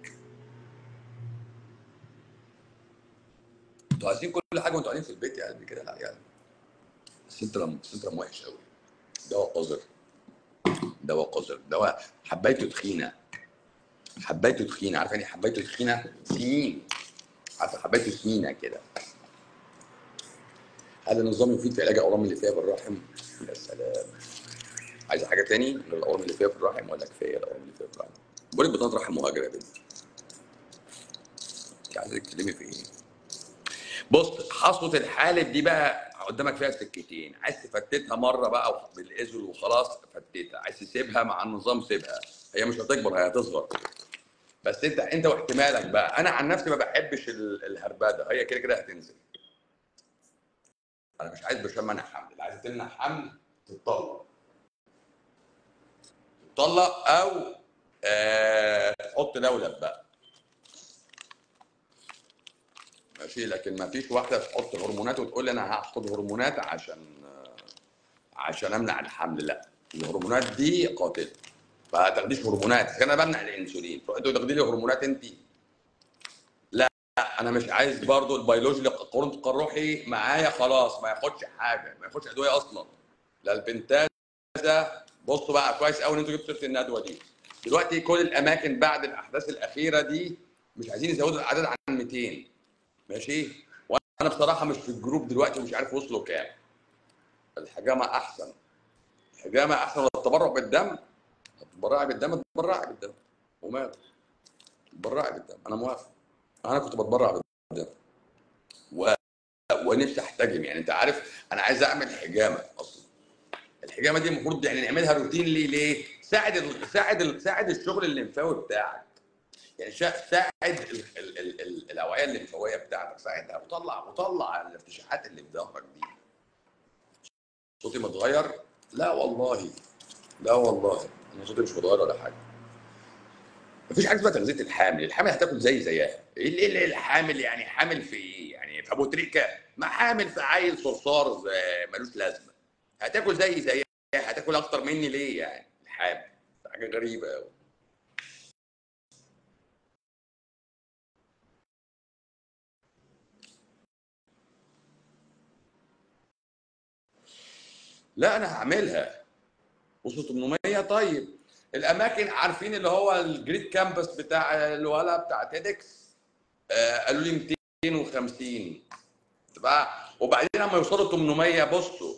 انتوا عايزين كل حاجه وانتوا قاعدين في البيت يا قلبي كده لا يعني السنترم السنترم وحش قوي دواء قذر دواء قذر دواء حبايته تخينه حبايته تخينه عارف يعني إيه حبايته تخينه سمين عارف حبايته سمينه كده هذا النظام يفيد في علاج الاورام اللي فيها بالرحم يا سلام عايزه حاجه تاني غير الاورام اللي فيها في الرحم ولا كفايه الاورام اللي فيها في الرحم بقول لك بطانه رحم مهاجره يا بنتي انت عايزه تتكلمي في ايه بص حصوه الحالب دي بقى قدامك فيها سكتين عايز تفتتها مره بقى بالازول وخلاص فتتها عايز تسيبها مع النظام سيبها هي مش هتكبر هي هتصغر بس انت انت واحتمالك بقى انا عن نفسي ما بحبش ال- الهربده هي كده كده هتنزل انا مش عايز بشمنع حمل اللي عايز تمنع حمل تتطلق تتطلق او آه تحط لولب بقى ماشي لكن ما فيش واحده تحط هرمونات وتقول لي انا هاخد هرمونات عشان عشان امنع الحمل لا الهرمونات دي قاتله ما تاخديش هرمونات انا بمنع الانسولين تروحي تاخدي لي هرمونات انت لا انا مش عايز برضو البيولوجي اللي قرنت الروحي معايا خلاص ما ياخدش حاجه ما ياخدش ادويه اصلا لا البنتازا بصوا بقى كويس قوي ان انتوا جبتوا سيره الندوه دي دلوقتي كل الاماكن بعد الاحداث الاخيره دي مش عايزين يزودوا العدد عن 200 ماشي وانا بصراحه مش في الجروب دلوقتي ومش عارف وصلوا كام الحجامه احسن الحجامه احسن ولا التبرع بالدم تتبرعي بالدم تتبرعي بالدم ومال تتبرعي بالدم انا موافق انا كنت بتبرع بالدم و... ونفسي احتجم يعني انت عارف انا عايز اعمل حجامه اصلا الحجامه دي المفروض يعني نعملها روتين ليه ليه ساعد ال... ساعد ال... ساعد الشغل الليمفاوي بتاعك يعني شا- ساعد ال... ال... ال... ال... الاوعيه الليمفاويه بتاعتك ساعدها وطلع وطلع الارتشاحات اللي في ظهرك دي صوتي متغير لا والله لا والله انا صوتي مش متغير ولا حاجه مفيش حاجه اسمها تغذيه الحامل الحامل هتاكل زي زيها ايه اللي- اللي الحامل يعني حامل في ايه يعني في ابو تريكه ما حامل في عيل صرصار زي- ملوش لازمه هتاكل زي زيها هتاكل اكتر مني ليه يعني الحامل حاجه غريبه قوي لا انا هعملها وصل 800 طيب الاماكن عارفين اللي هو الجريد كامبس بتاع الولا بتاع تيدكس آه قالوا لي 250 تبقى وبعدين لما يوصلوا 800 بصوا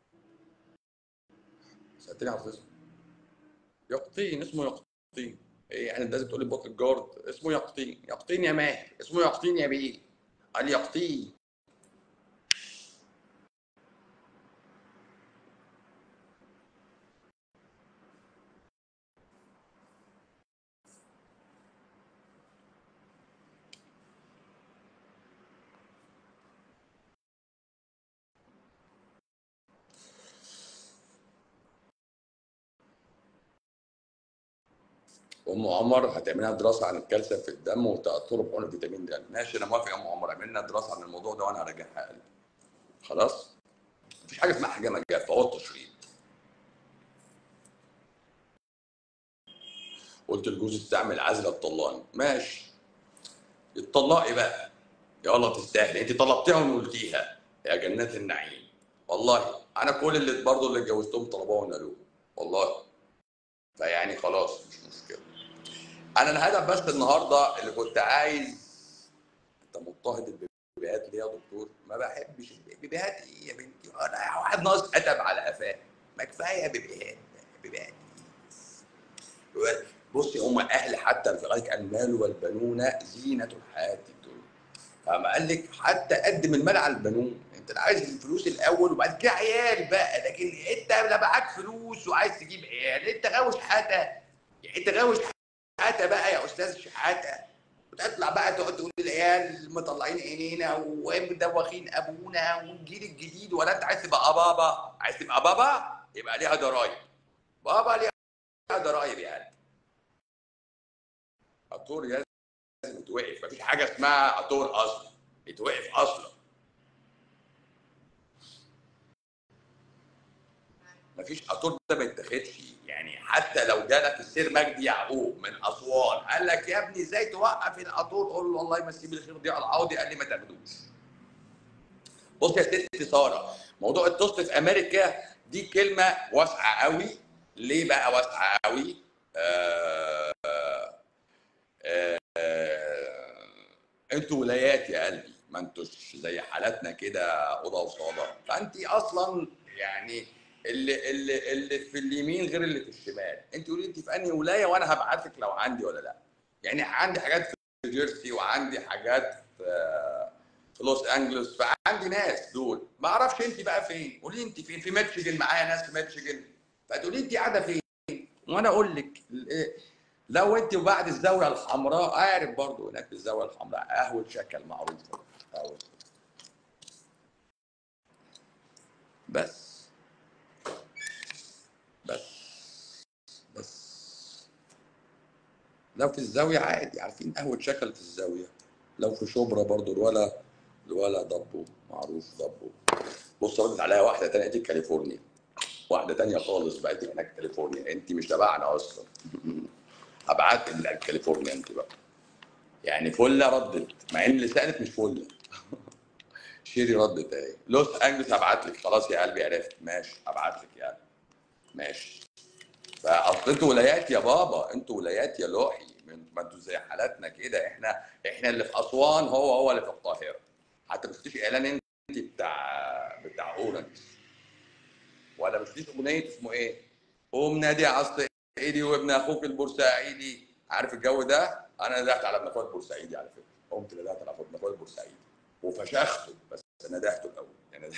سالتني على الفيسبوك يقطين اسمه يقطين ايه يعني انت لازم تقول لي بوكل جارد اسمه يقطين يقطين يا ماهر اسمه يقطين يا بيه قال يقطين ام عمر هتعملها دراسه عن الكالسيوم في الدم وتاثره بحقن فيتامين د ماشي انا موافق يا ام عمر اعملنا دراسه عن الموضوع ده وانا هراجعها قلبي خلاص مفيش حاجه اسمها حاجه جافه هو التشريط قلت لجوزي استعمل عزله الطلاني ماشي اتطلقي بقى يلا تستاهلي انت طلبتيها وقلتيها يا جنات النعيم والله انا كل اللي برضه اللي اتجوزتهم طلبوها ونالوها والله فيعني خلاص مش مشكله انا الهدف بس النهارده اللي كنت عايز انت مضطهد البيبيهات ليه يا دكتور؟ ما بحبش البيبيهات ايه يا بنتي؟ انا واحد ناقص اتب على قفاه ما كفايه بيبيهات بيبيهات بصي هم اهل حتى في غايه المال والبنون زينه الحياه الدنيا فما قال لك حتى قدم المال على البنون انت عايز الفلوس الاول وبعد كده عيال بقى لكن انت لا معاك فلوس وعايز تجيب عيال انت غاوي شحاته يعني انت غاوي شحاته بقى يا استاذ شحاته وتطلع بقى تقعد تقول للعيال مطلعين عينينا ومدوخين ابونا والجيل الجديد ولا انت عايز تبقى بابا عايز تبقى بابا يبقى ليها ضرايب بابا ليها ضرايب يعني الطور لازم يتوقف مفيش حاجه اسمها الطور اصلا يتوقف اصلا مفيش اطور ده ما يتاخدش يعني حتى لو جالك السير مجدي يعقوب من اسوان قال لك يا ابني ازاي توقف الاطور قول له الله يمسيه بالخير دي على العوضي قال لي ما تاخدوش بص يا ست ساره موضوع التوست في امريكا دي كلمه واسعه قوي ليه بقى واسعه قوي آه آه آه انتوا ولايات يا قلبي ما انتوش زي حالاتنا كده اوضه وصاله فانت اصلا يعني اللي اللي اللي في اليمين غير اللي في الشمال انت قولي انت في انهي ولايه وانا هبعت لك لو عندي ولا لا يعني عندي حاجات في جيرسي وعندي حاجات في في لوس انجلوس فعندي ناس دول ما اعرفش انت بقى فين قولي انت فين في ميتشيجن معايا ناس في ميتشيجن فتقولي انت قاعده فين وانا اقول لك لو انت وبعد الزاويه الحمراء عارف برضو هناك في الزاويه الحمراء قهوه شكل معروفه قهوه بس بس بس لو في الزاوية عادي عارفين قهوة شكل في الزاوية لو في شبرا برضو الولا الولا ضبو معروف ضبو بص ردت عليها واحدة تانية دي كاليفورنيا واحدة تانية خالص بقت هناك كاليفورنيا انت مش تبعنا اصلا ابعت لك كاليفورنيا انت بقى يعني فله ردت مع ان اللي سالت مش فله شيري ردت اهي لوس انجلس هبعت لك خلاص يا قلبي عرفت ماشي هبعت لك يعني ماشي فاصل انتوا ولايات يا بابا انتوا ولايات يا لوحي ما انتوا زي حالاتنا كده احنا احنا اللي في اسوان هو هو اللي في القاهره حتى ما شفتيش اعلان انت بتاع بتاع اورنج ولا ما شفتيش اغنيه اسمه ايه؟ قوم نادي على الصعيدي وابن اخوك البورسعيدي عارف الجو ده؟ انا ندهت على ابن اخويا البورسعيدي على فكره قمت ندهت على ابن اخويا البورسعيدي وفشخته بس ندهته الاول يعني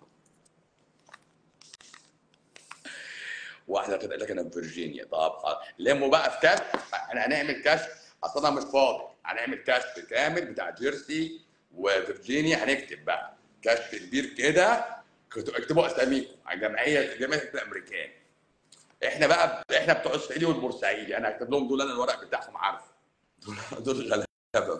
واحده كده قال لك انا في فيرجينيا طب خلاص لموا بقى في كشف احنا هنعمل كشف اصل انا مش فاضي هنعمل كشف كامل بتاع جيرسي وفيرجينيا هنكتب بقى كشف كبير كده اكتبوا اساميكم على جمعيه جمعيه الامريكان احنا بقى احنا بتوع الصعيدي والبورسعيدي انا هكتب لهم دول انا الورق بتاعهم عارفه دول دول غلابه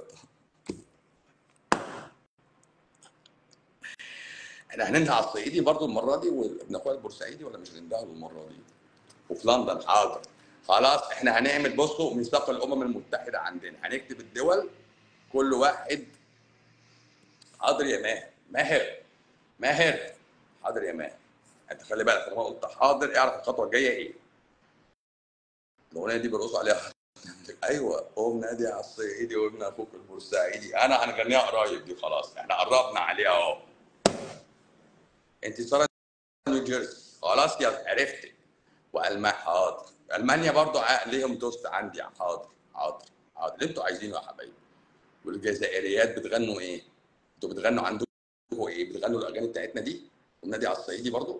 احنا هننده على الصعيدي برضو المره دي وابن اخويا البورسعيدي ولا مش هننده له المره دي؟ وفي لندن حاضر خلاص احنا هنعمل بصوا ميثاق الامم المتحده عندنا هنكتب الدول كل واحد حاضر يا ماهر ماهر ماهر حاضر يا ماهر انت خلي بالك طالما قلت حاضر اعرف الخطوه الجايه ايه الاغنيه دي بيرقصوا عليها ايوه قوم نادي على الصعيدي وابن اخوك البورسعيدي انا هنغنيها قريب دي خلاص احنا قربنا عليها اهو انت ساره نيو جيرسي خلاص يا عرفتك والمانيا حاضر المانيا برضو ليهم توست عندي حاضر حاضر حاضر اللي انتوا عايزينه يا حبايبي والجزائريات بتغنوا ايه؟ انتوا بتغنوا عندكم ايه؟ بتغنوا الاغاني بتاعتنا دي؟ النادي على الصعيدي برضو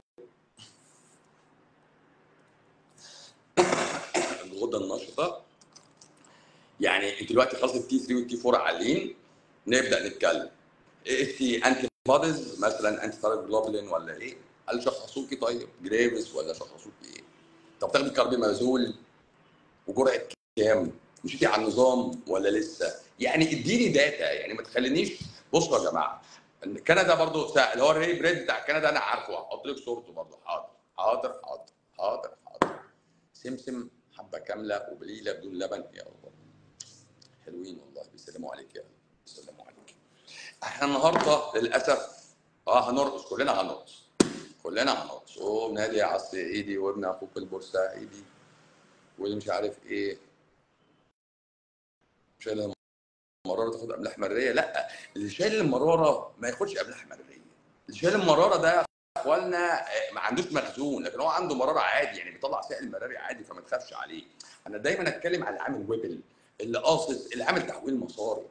الغده النشطه يعني انت دلوقتي خلاص التي 3 والتي 4 عاليين نبدا نتكلم ايه انتي بوديز مثلا انتي جلوبولين ولا ايه؟ هل شخصوكي طيب؟ جريفز ولا شخصوكي ايه؟ طب تاخدي كاربيمازول وجرعه كام؟ مشيتي على النظام ولا لسه؟ يعني اديني داتا يعني ما تخلينيش بصوا يا جماعه كندا برضو اللي هو الري بريد بتاع كندا انا عارفه هحط لك صورته برضو حاضر حاضر حاضر حاضر حاضر سمسم حبه كامله وبليله بدون لبن يا الله حلوين والله بيسلموا عليك يا بيسلموا عليك احنا النهارده للاسف اه هنرقص كلنا هنرقص كلنا هنرقص قوم نادي على الصعيدي وابن اخوك البورسعيدي واللي مش عارف ايه شايل المراره تاخد املاح مريه لا اللي شايل المراره ما ياخدش املاح مريه اللي شايل المراره ده يا اخوانا ما عندوش مخزون لكن هو عنده مراره عادي يعني بيطلع سائل مراري عادي فما تخافش عليه انا دايما اتكلم على اللي عامل ويبل اللي قاصص اللي عامل تحويل مساري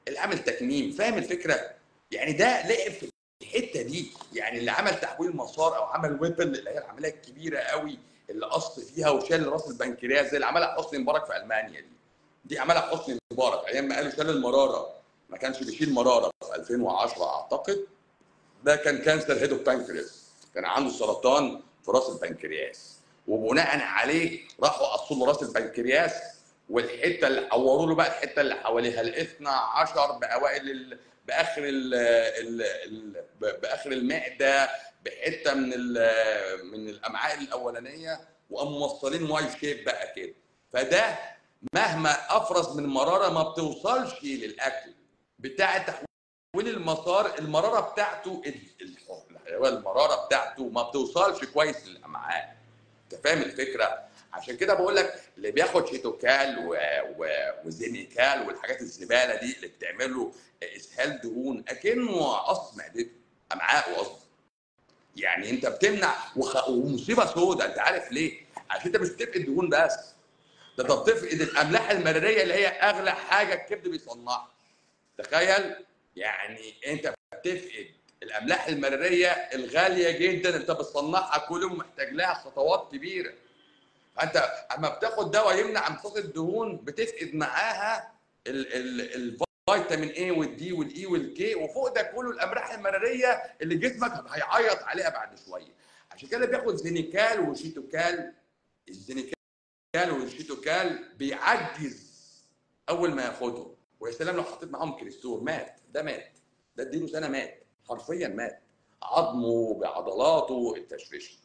اللي عمل تكميم فاهم الفكره يعني ده لعب في الحته دي يعني اللي عمل تحويل مسار او عمل ويبن اللي هي العمليه الكبيره قوي اللي قص فيها وشال راس البنكرياس زي اللي عملها حسني مبارك في المانيا دي دي عملها حسني مبارك ايام ما قالوا شال المراره ما كانش بيشيل مراره في 2010 اعتقد ده كان كانسر هيدو بانكرياس كان عنده سرطان في راس البنكرياس وبناء عليه راحوا قصوا له راس البنكرياس والحته اللي حوروا له بقى الحته اللي حواليها الاثنى عشر باوائل ال... باخر ال... ال... ال... باخر المعده بحته من ال... من الامعاء الاولانيه وقاموا موصلين واي شيب بقى كده فده مهما افرز من مراره ما بتوصلش للاكل بتاع تحويل المسار المراره بتاعته الحيوان المراره بتاعته ما بتوصلش كويس للامعاء انت فاهم الفكره عشان كده بقول لك اللي بياخد شيتوكال و... و... وزينيكال والحاجات الزباله دي اللي بتعمل له اسهال دهون اكنه قص معدته امعاء قصدي يعني انت بتمنع وخ... ومصيبه سوداء انت عارف ليه؟ عشان انت مش بتفقد دهون بس ده انت بتفقد الاملاح المراريه اللي هي اغلى حاجه الكبد بيصنعها تخيل يعني انت بتفقد الاملاح المراريه الغاليه جدا انت بتصنعها كل يوم محتاج لها خطوات كبيره فانت اما بتاخد دواء يمنع امتصاص الدهون بتفقد معاها ال ال الفيتامين اي والدي والاي والكي وفوق ده كله الاملاح المراريه اللي جسمك هيعيط عليها بعد شويه عشان كده بياخد زينيكال وشيتوكال الزينيكال والشيتوكال بيعجز اول ما ياخدهم ويا سلام لو حطيت معاهم كريستور مات ده مات ده اديله سنه مات حرفيا مات عظمه بعضلاته التشريشي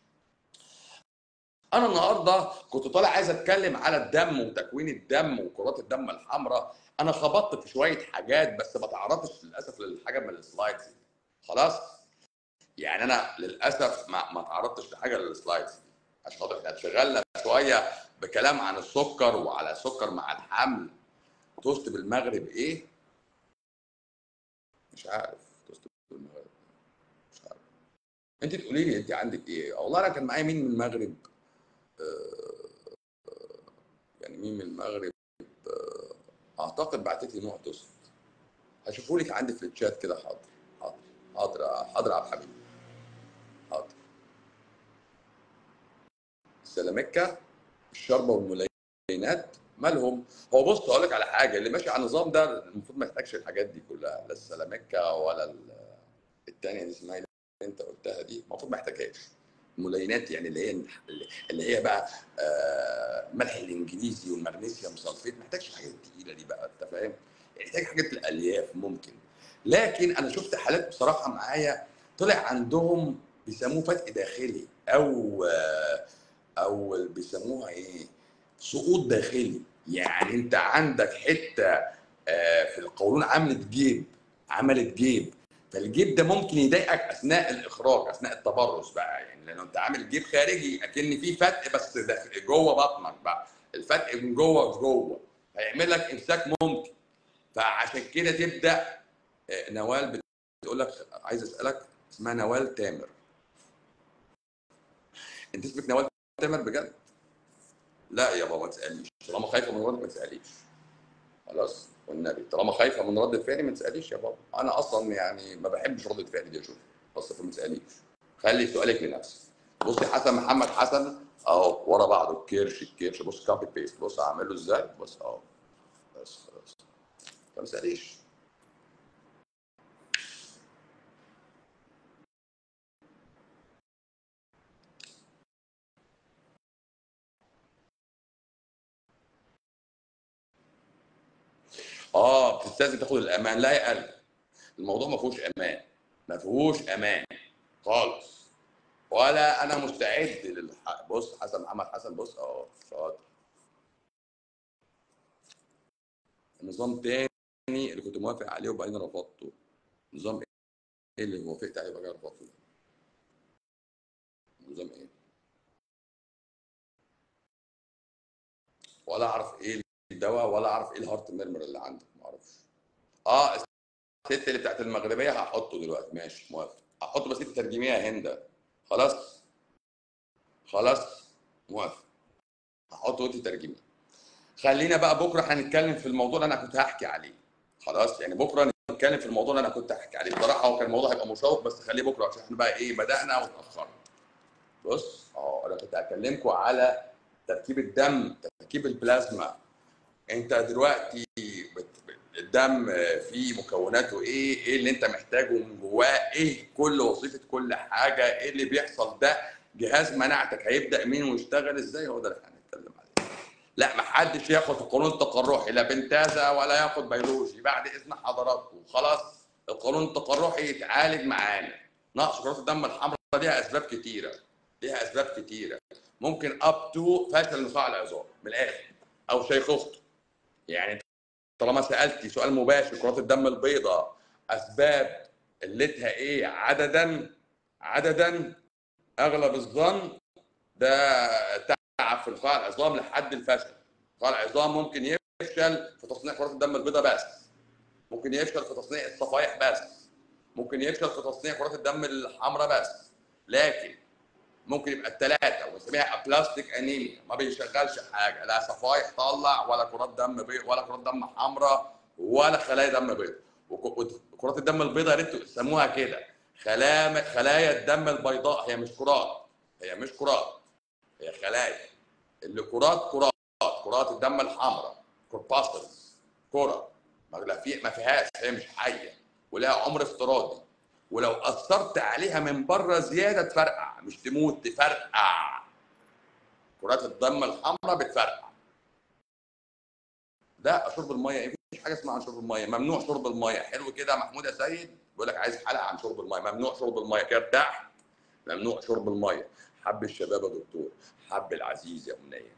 انا النهارده كنت طالع عايز اتكلم على الدم وتكوين الدم وكرات الدم الحمراء انا خبطت في شويه حاجات بس ما تعرضتش للاسف للحاجه من السلايدز دي خلاص يعني انا للاسف ما ما تعرضتش لحاجه للسلايدز دي عشان خاطر احنا اتشغلنا شويه بكلام عن السكر وعلى سكر مع الحمل توست بالمغرب ايه مش عارف توست بالمغرب مش عارف انت تقولي لي انت عندك ايه والله انا كان معايا مين من المغرب يعني مين من المغرب اعتقد بعتت لي نوع توست هشوفه لك عندي في الشات كده حاضر حاضر حاضر حاضر يا عبد الحميد حاضر السلامكه الشربه والملينات مالهم هو بص اقول لك على حاجه اللي ماشي على النظام ده المفروض ما يحتاجش الحاجات دي كلها لا السلامكه ولا الثانيه اللي اسمها اللي انت قلتها دي المفروض ما يحتاجهاش الملينات يعني اللي هي اللي هي بقى آه ملح الانجليزي والمغنيسيوم سلفيت ما محتاجش الحاجات الثقيله دي بقى انت فاهم؟ يحتاج حاجات الالياف ممكن لكن انا شفت حالات بصراحه معايا طلع عندهم بيسموه فتق داخلي او آه او بيسموها ايه؟ سقوط داخلي يعني انت عندك حته آه في القولون عملت جيب عملت جيب فالجيب ده ممكن يضايقك اثناء الاخراج اثناء التبرز بقى يعني لانه انت عامل جيب خارجي اكن في فتق بس جوه بطنك بقى الفتق من جوه في جوه هيعمل لك امساك ممكن فعشان كده تبدا نوال بتقول لك عايز اسالك اسمها نوال تامر انت اسمك نوال تامر بجد؟ لا يا بابا ما تساليش طالما خايفه من ردك ما تساليش خلاص والنبي طالما خايفه من رد فعلي ما تساليش يا بابا انا اصلا يعني ما بحبش رد فعلي دي اشوف بس فما تساليش خلي سؤالك لنفسك بصي حسن محمد حسن اهو ورا بعضه الكرش الكرش بص كابي بيست بص اعمل له ازاي بص اهو بس خلاص فما تساليش اه بتستاذن تاخد الامان لا يا قلب الموضوع ما فيهوش امان ما فيهوش امان خالص ولا انا مستعد للحق بص حسن محمد حسن بص اه شاطر نظام تاني اللي كنت موافق عليه وبعدين رفضته نظام ايه اللي وافقت عليه وبعدين رفضته نظام ايه ولا اعرف ايه الدواء ولا اعرف ايه الهارت ميرمر اللي عندك ما اعرفش اه الست اللي بتاعت المغربيه هحطه دلوقتي ماشي موافق هحطه بس انت ترجميها هند خلاص خلاص موافق هحطه وانت ترجميه خلينا بقى بكره هنتكلم في الموضوع اللي انا كنت هحكي عليه خلاص يعني بكره نتكلم في الموضوع اللي انا كنت احكي عليه بصراحه هو كان الموضوع هيبقى مشوق بس خليه بكره عشان احنا بقى ايه بدانا واتاخرنا بص اه انا كنت هكلمكم على تركيب الدم تركيب البلازما انت دلوقتي بت... الدم فيه مكوناته ايه ايه اللي انت محتاجه من جواه ايه كل وظيفه كل حاجه ايه اللي بيحصل ده جهاز مناعتك هيبدا مين ويشتغل ازاي هو ده اللي هنتكلم عليه لا ما حدش ياخد القانون التقرحي لا بنتازا ولا ياخد بيولوجي بعد اذن حضراتكم خلاص القانون التقرحي يتعالج معانا نقص كرات الدم الحمراء ليها اسباب كتيره ليها اسباب كتيره ممكن اب تو فشل نخاع العظام من الاخر او شيخوخته يعني طالما سالتي سؤال مباشر كرات الدم البيضاء اسباب قلتها ايه عددا عددا اغلب الظن ده تعب في نخاع العظام لحد الفشل نخاع العظام ممكن يفشل في تصنيع كرات الدم البيضاء بس ممكن يفشل في تصنيع الصفائح بس ممكن يفشل في تصنيع كرات الدم الحمراء بس لكن ممكن يبقى الثلاثه ونسميها بلاستيك انيميا ما بيشغلش حاجه لا صفائح طلع ولا كرات دم بيض ولا كرات دم حمراء ولا خلايا دم بيض وكرات الدم البيضاء يا ريت تسموها كده خلايا خلايا الدم البيضاء هي مش كرات هي مش كرات هي خلايا اللي كرات كرات كرات الدم الحمراء كورباسلز كره ما في ما فيهاش هي مش حيه ولها عمر افتراضي ولو اثرت عليها من بره زياده تفرقع مش تموت تفرقع كرات الدم الحمراء بتفرقع ده شرب الميه ايه مفيش حاجه اسمها عن شرب الميه ممنوع شرب الميه حلو كده محمود يا سيد بيقول لك عايز حلقه عن شرب الميه ممنوع شرب الميه كده ارتاح ممنوع شرب الميه حب الشباب يا دكتور حب العزيز يا امنيه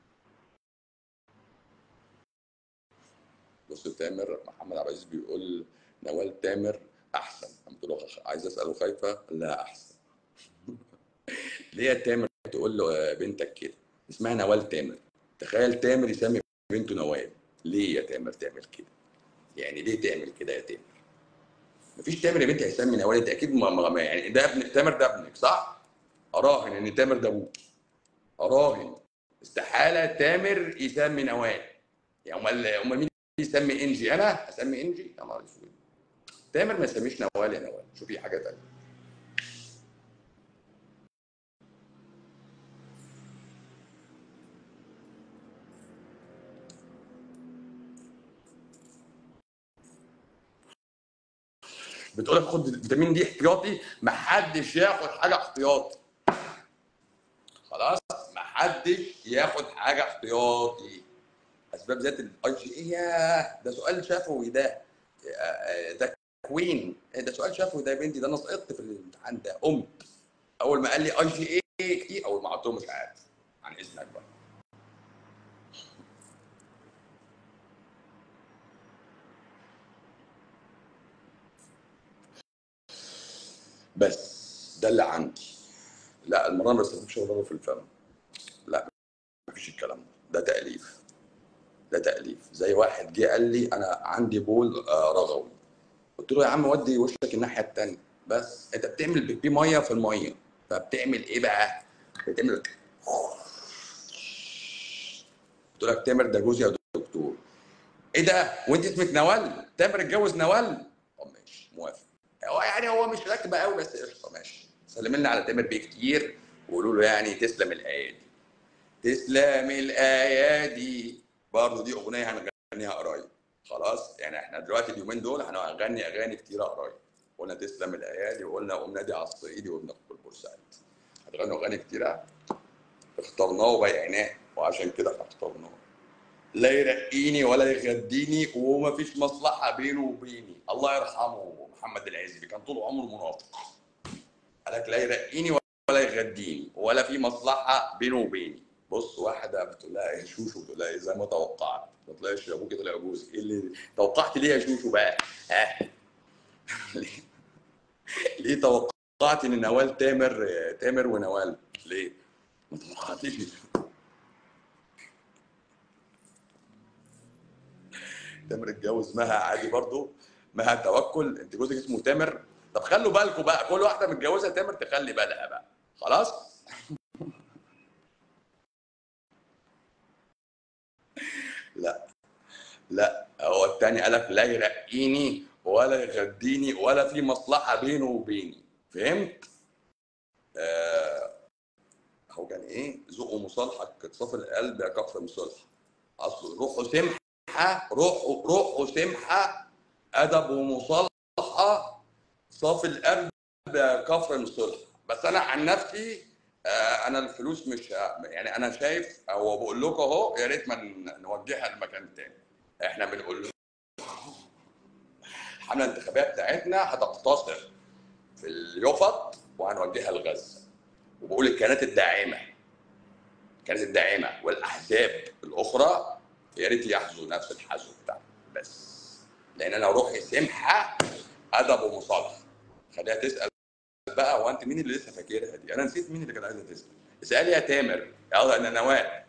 بص تامر محمد عبد العزيز بيقول نوال تامر احسن قلت له عايز اساله خايفه لا احسن ليه يا تامر تقول له بنتك كده اسمها نوال تامر تخيل تامر يسمي بنته نوال ليه يا تامر تعمل كده يعني ليه تعمل كده يا تامر مفيش تامر يا بنتي هيسمي نوال انت اكيد ما يعني ده ابن تامر ده ابنك صح اراهن ان تامر ده ابوك اراهن استحاله تامر يسمي نوال يعني امال امال مين يسمي انجي انا اسمي انجي يا نهار اسود تامر ما يسميش نوال يا نوال شوفي حاجه ثانيه بتقول لك خد فيتامين دي احتياطي ما حدش ياخد حاجه احتياطي خلاص ما حدش ياخد حاجه احتياطي اسباب ذات الاي جي اي ياه ده سؤال شفوي ده ده كوين ده سؤال شافه ده يا بنتي ده انا سقطت في الامتحان ده قمت اول ما قال لي اي جي اي كتير اول ما قلت له مش عارف عن اذنك بقى بس ده اللي عندي لا المرة ما بستخدمش غير في الفم لا مفيش الكلام ده ده تأليف ده تأليف زي واحد جه قال لي انا عندي بول رغوي قلت له يا عم ودي وشك الناحيه الثانيه بس انت بتعمل بيبي ميه في الميه فبتعمل ايه بقى؟ بتعمل قلت لك تامر ده جوزي يا دكتور ايه ده وانت اسمك نوال تامر اتجوز نوال طب ماشي موافق هو يعني هو مش راكبه قوي بس قشطه ماشي سلم لنا على تامر بيه كتير وقولوا له يعني تسلم الايادي تسلم الايادي برضه دي اغنيه هنغنيها قريب خلاص يعني احنا دلوقتي اليومين دول هنغني اغاني كتيره قريب قلنا تسلم الايادي وقلنا قوم نادي على الصعيدي وقلنا في البورسعيد هتغنوا اغاني كتيره اخترناه وبيعناه وعشان كده اخترناه لا يرقيني ولا يغديني ومفيش مصلحه بينه وبيني الله يرحمه محمد العزبي كان طول عمره منافق قال لك لا يرقيني ولا يغديني ولا في مصلحه بينه وبيني بص واحده بتقول لها يا شوشو بتقول لها زي ما توقعت ما طلعش ابوك طلع جوزك ايه اللي توقعت ليه يا شوشو بقى؟ ها ليه؟ ليه توقعت ان نوال تامر تامر ونوال ليه؟ ما توقعتش تامر اتجوز مها عادي برضو مها توكل انت جوزك اسمه تامر طب خلوا بالكم بقى كل واحده متجوزه تامر تخلي بالها بقى خلاص لا لا هو التاني قال لك لا يرقيني ولا يغديني ولا في مصلحه بينه وبيني فهمت؟ آه هو كان ايه؟ ذوقوا مصالحك صافي القلب يا كفر مصالحه اصل روحه سمحه روحه روحه سمحه ادب ومصالحه صافي القلب يا كفر مصالحه بس انا عن نفسي آه انا الفلوس مش يعني انا شايف هو بقول لكم اهو يا ريت ما ن- نوجهها لمكان تاني احنا بنقول الحمله الانتخابيه بتاعتنا هتقتصر في اليفط وهنوجهها لغزه وبقول الكيانات الداعمه الكيانات الداعمه والاحزاب الاخرى يا ريت يحظوا نفس الحظو بتاعنا بس لان انا روحي سمحه ادب ومصالحه خليها تسال بقى هو انت مين اللي لسه فاكرها دي؟ انا نسيت مين اللي كانت عايزه تسال اسالي يا تامر يا انا نوال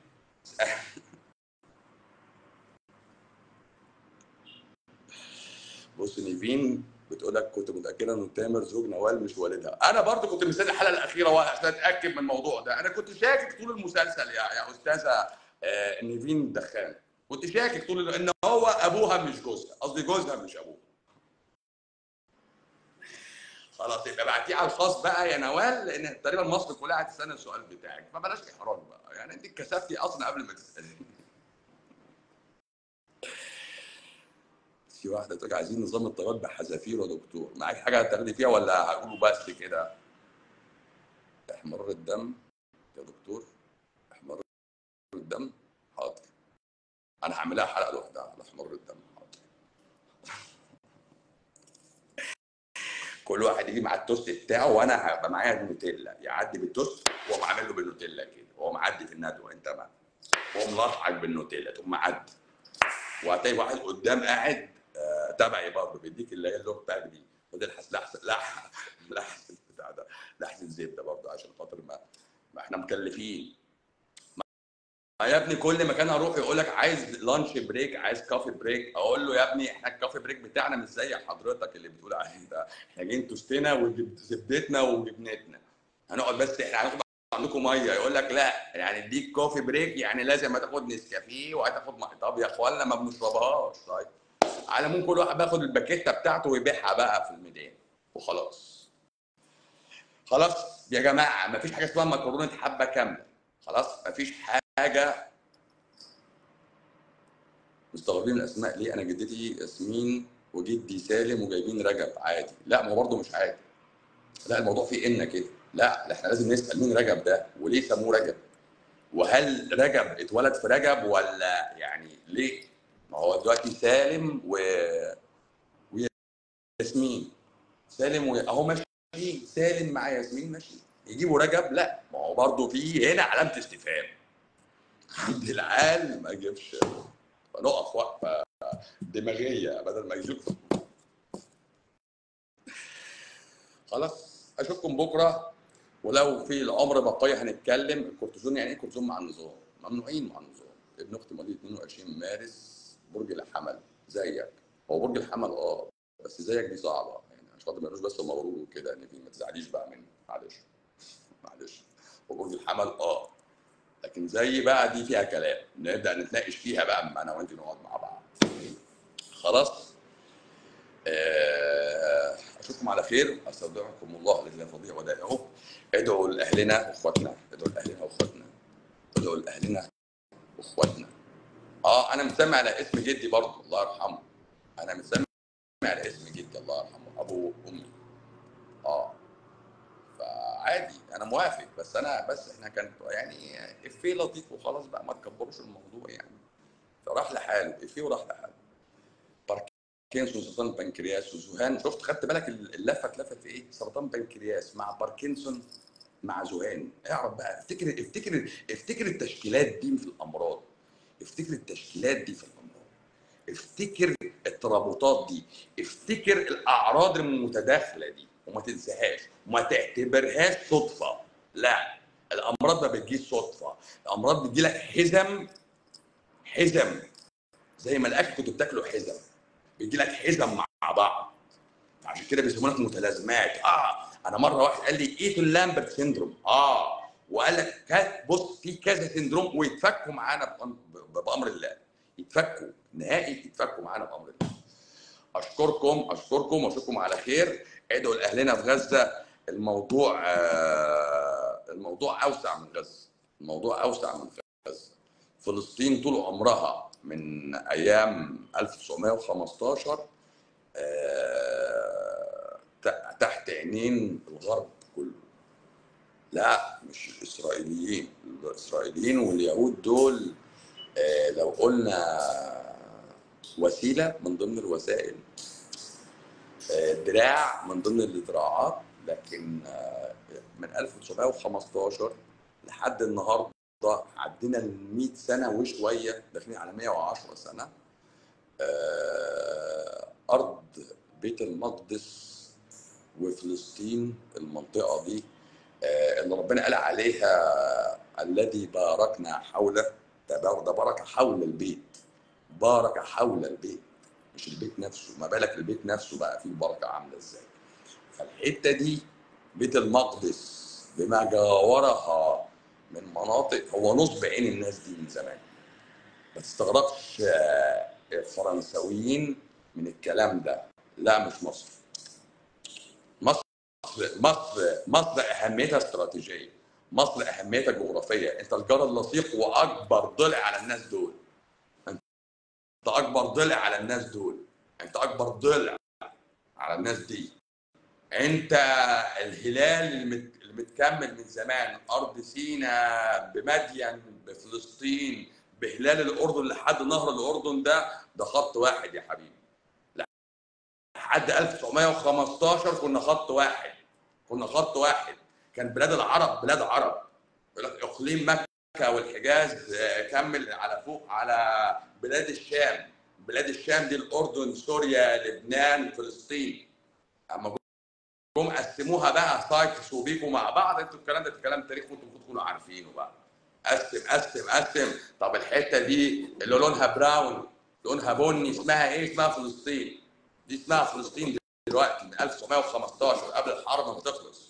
بص نيفين بتقول لك كنت متاكده ان تامر زوج نوال مش والدها انا برضو كنت مستني الحلقه الاخيره عشان اتاكد من الموضوع ده انا كنت شاكك طول المسلسل يا يا استاذه آه، نيفين دخان كنت شاكك طول ان هو ابوها مش جوزها قصدي جوزها مش ابوها خلاص يبقى بعتيه على الخاص بقى يا نوال لان تقريبا مصر كلها هتستنى السؤال بتاعك فبلاش احراج بقى يعني انت اتكسفتي اصلا قبل ما تسالي في واحده تقول عايزين نظام الطيارات بحذافير يا دكتور معاك حاجه هتاخدي فيها ولا هقوله بس كده احمرار الدم يا دكتور احمرار الدم حاضر انا هعملها حلقه لوحدها على احمرار الدم حاضر كل واحد يجي مع التوست بتاعه وانا هبقى معايا النوتيلا يعدي بالتوست واقوم عامل له بالنوتيلا كده وهو معدي في الندوه انت ما واقوم لاحقك بالنوتيلا تقوم معدي وهتلاقي واحد قدام قاعد آه، تبعي برضه بيديك اللي هي اللوك باك دي ودي الحس لحس لح لحس بتاع ده لحس الزبده برضه عشان خاطر ما ما احنا مكلفين ما يا ابني كل مكان اروح يقول لك عايز لانش بريك عايز كافي بريك اقول له يا ابني احنا الكافي بريك بتاعنا مش زي حضرتك اللي بتقول عليه ده احنا جايين توستنا وزبدتنا وجبنتنا هنقعد بس احنا هناخد عندكم ميه يقول لك لا يعني اديك كوفي بريك يعني لازم هتاخد نسكافيه وهتاخد ميه طب يا اخوانا ما بنشربهاش طيب على العموم كل واحد بياخد الباكيته بتاعته ويبيعها بقى في الميدان وخلاص خلاص يا جماعه ما فيش حاجه اسمها مكرونه حبه كامله خلاص ما فيش حاجه مستغربين الاسماء ليه انا جدتي ياسمين وجدي سالم وجايبين رجب عادي لا ما هو برضه مش عادي لا الموضوع فيه ان كده لا احنا لازم نسال مين رجب ده وليه سموه رجب وهل رجب اتولد في رجب ولا يعني ليه ما هو دلوقتي سالم و وياسمين سالم و... اهو ماشي سالم مع ياسمين ماشي يجيبوا رجب لا ما هو برضه في هنا علامه استفهام عبد العال ما جابش فنقف وقفه دماغيه بدل ما يشوف خلاص اشوفكم بكره ولو في العمر بقيه هنتكلم الكورتيزون يعني ايه كورتيزون مع النظام ممنوعين مع النظام ابن اختي مواليد 22 مارس برج الحمل زيك هو برج الحمل اه بس زيك دي صعبه يعني عشان خاطر ما يبقاش بس مغرور وكده يعني في ما تزعليش بقى مني معلش معلش هو برج الحمل اه لكن زي بقى دي فيها كلام نبدا نتناقش فيها بقى اما انا وانت نقعد مع بعض خلاص آه، اشوفكم على خير استودعكم الله الذي لا تضيع ودائعه ادعوا لاهلنا واخواتنا ادعوا لاهلنا واخواتنا ادعوا لاهلنا واخواتنا اه انا مسمع على اسم جدي برضه الله يرحمه انا مسمع على اسم جدي الله يرحمه ابو امي اه فعادي انا موافق بس انا بس احنا كان يعني افيه لطيف وخلاص بقى ما تكبروش الموضوع يعني فراح لحاله افيه وراح لحاله باركنسون سرطان البنكرياس وذهان شفت خدت بالك اللفه اتلفت في ايه؟ سرطان بنكرياس مع باركنسون مع ذهان اعرف بقى افتكر افتكر افتكر التشكيلات دي في الامراض افتكر التشكيلات دي في الامراض افتكر الترابطات دي افتكر الاعراض المتداخله دي وما تنساهاش وما تعتبرهاش صدفه لا الامراض ما بتجيش صدفه الامراض بتجي لك حزم حزم زي ما الاكل كنت بتاكله حزم بيجي لك حزم مع بعض عشان كده بيسموها لك متلازمات اه انا مره واحد قال لي ايتو لامبرت سيندروم اه وقال لك كا- بص في كذا سيندروم ويتفكوا معانا بأم- بامر الله يتفكوا نهائي يتفكوا معانا بامر الله اشكركم اشكركم واشوفكم على خير ادعوا لاهلنا في غزه الموضوع آه، الموضوع اوسع من غزه الموضوع اوسع من غزه فلسطين طول عمرها من ايام 1915 آه، ت- تحت عينين الغرب كله لا مش الاسرائيليين الاسرائيليين واليهود دول آه، لو قلنا وسيله من ضمن الوسائل آه، دراع من ضمن الذراعات لكن آه، من 1915 لحد النهارده عدينا ال 100 سنه وشويه داخلين على 110 سنه آه، ارض بيت المقدس وفلسطين المنطقه دي آه، اللي ربنا قال عليها الذي باركنا حوله ده بار- ده بركه حول البيت بارك حول البيت مش البيت نفسه ما بالك البيت نفسه بقى فيه البركه عامله ازاي فالحته دي بيت المقدس بما جاورها من مناطق هو نصب عين الناس دي من زمان ما تستغربش آه، الفرنساويين من الكلام ده لا مش مصر مصر مصر مصر اهميتها استراتيجيه مصر اهميتها جغرافيه انت الجار اللصيق واكبر ضلع على الناس دول انت اكبر ضلع على الناس دول انت اكبر ضلع على الناس دي انت الهلال المت- المتكمل من زمان ارض سيناء بمدين بفلسطين بهلال الاردن لحد نهر الاردن ده ده خط واحد يا حبيبي لحد 1915 كنا خط واحد كنا خط واحد كان بلاد العرب بلاد عرب يقول لك اقليم مكه والحجاز آه، كمل على فوق على بلاد الشام بلاد الشام دي الاردن سوريا لبنان فلسطين اما جم قسموها بقى سايكس وبيكو مع بعض انتوا الكلام ده كلام تاريخ وانتوا المفروض تكونوا عارفينه بقى قسم قسم قسم طب الحته دي اللي لونها براون لونها بني اسمها ايه؟ اسمها فلسطين دي اسمها فلسطين دلوقتي من 1915 قبل الحرب ما تخلص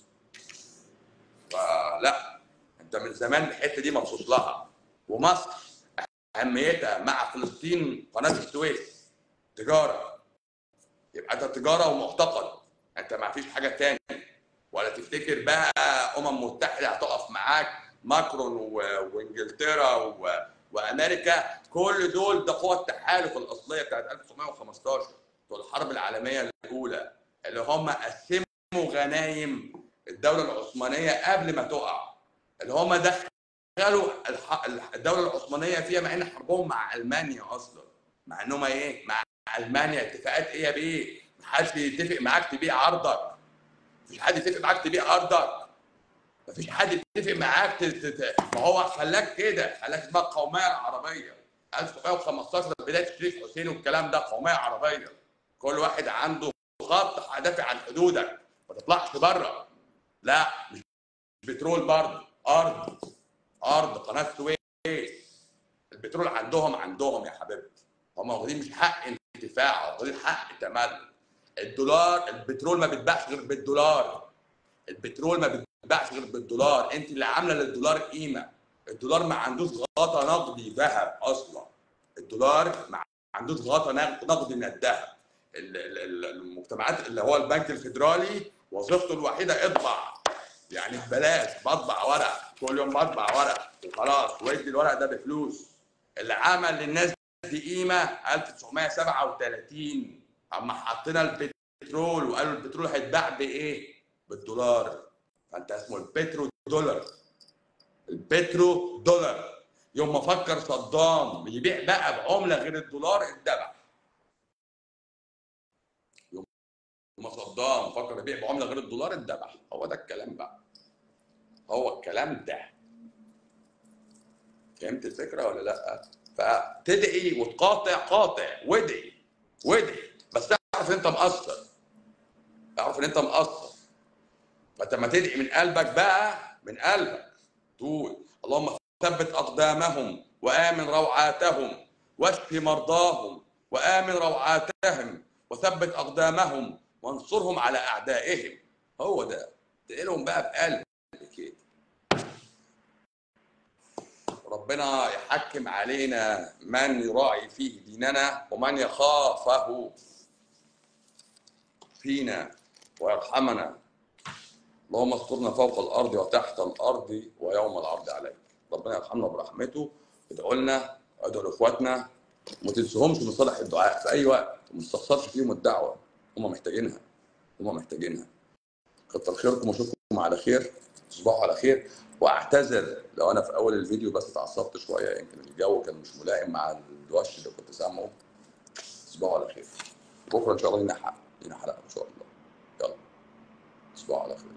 فلا انت من زمان الحته دي مبسوط لها ومصر اهميتها مع فلسطين قناه السويس تجاره يبقى انت تجاره ومعتقد انت ما فيش حاجه تاني ولا تفتكر بقى امم متحده هتقف معاك ماكرون و- وانجلترا و... وامريكا كل دول ده قوى التحالف الاصليه بتاعت 1915 بتوع الحرب العالميه الاولى اللي هم قسموا غنايم الدوله العثمانيه قبل ما تقع اللي هم دخلوا الح... الدوله العثمانيه فيها مع ان حربهم مع المانيا اصلا مع انهم ايه مع المانيا اتفاقات ايه يا بيه محدش يتفق معاك تبيع ارضك مفيش حد يتفق معاك تبيع ارضك مفيش حد يتفق معاك تت... تت... ما هو خلاك كده خلاك اسمها القوميه العربيه 1915 بدايه الشريف حسين والكلام ده قوميه عربيه كل واحد عنده خط هدافع عن حدودك ما تطلعش بره لا مش بترول برضه ارض ارض قناه السويس البترول عندهم عندهم يا حبيبتي هم واخدين مش حق انتفاع واخدين حق تملك الدولار البترول ما بيتباعش غير بالدولار البترول ما بيتباعش غير بالدولار انت اللي عامله للدولار قيمه الدولار ما عندوش غطا نقدي ذهب اصلا الدولار ما عندوش غطا نق- نقدي من الذهب ال- ال- ال- المجتمعات اللي هو البنك الفيدرالي وظيفته الوحيده اطبع يعني ببلاش بطبع ورق كل يوم بطبع ورق وخلاص وادي الورق ده بفلوس اللي عمل للناس دي قيمه 1937 اما حطينا البترول وقالوا البترول هيتباع بايه؟ بالدولار فانت اسمه البترو دولار البترو دولار يوم ما فكر صدام يبيع بقى بعمله غير الدولار اتذبح يوم ما صدام فكر يبيع بعمله غير الدولار اتذبح هو ده الكلام بقى هو الكلام ده فهمت الفكره ولا لا؟ فتدعي وتقاطع قاطع وادعي وادعي بس تعرف ان انت مقصر تعرف ان انت مقصر فانت لما تدعي من قلبك بقى من قلبك تقول اللهم ثبت اقدامهم وامن روعاتهم واشف مرضاهم وامن روعاتهم وثبت اقدامهم وانصرهم على اعدائهم هو ده ادعي لهم بقى بقلب كده ربنا يحكم علينا من يراعي فيه ديننا ومن يخافه فينا ويرحمنا اللهم استرنا فوق الارض وتحت الارض ويوم العرض عليك ربنا يرحمنا برحمته ادعوا لنا وادعوا لاخواتنا وما تنسوهمش من صالح الدعاء في اي وقت وما تستخسرش فيهم الدعوه هم محتاجينها هم محتاجينها كتر خيركم واشوفكم على خير تصبحوا على خير واعتذر لو انا في اول الفيديو بس اتعصبت شويه يمكن الجو كان مش ملائم مع الوش اللي كنت سامعه تصبحوا على خير بكره ان شاء الله لينا حق لينا حلقه ان شاء الله يلا تصبحوا على خير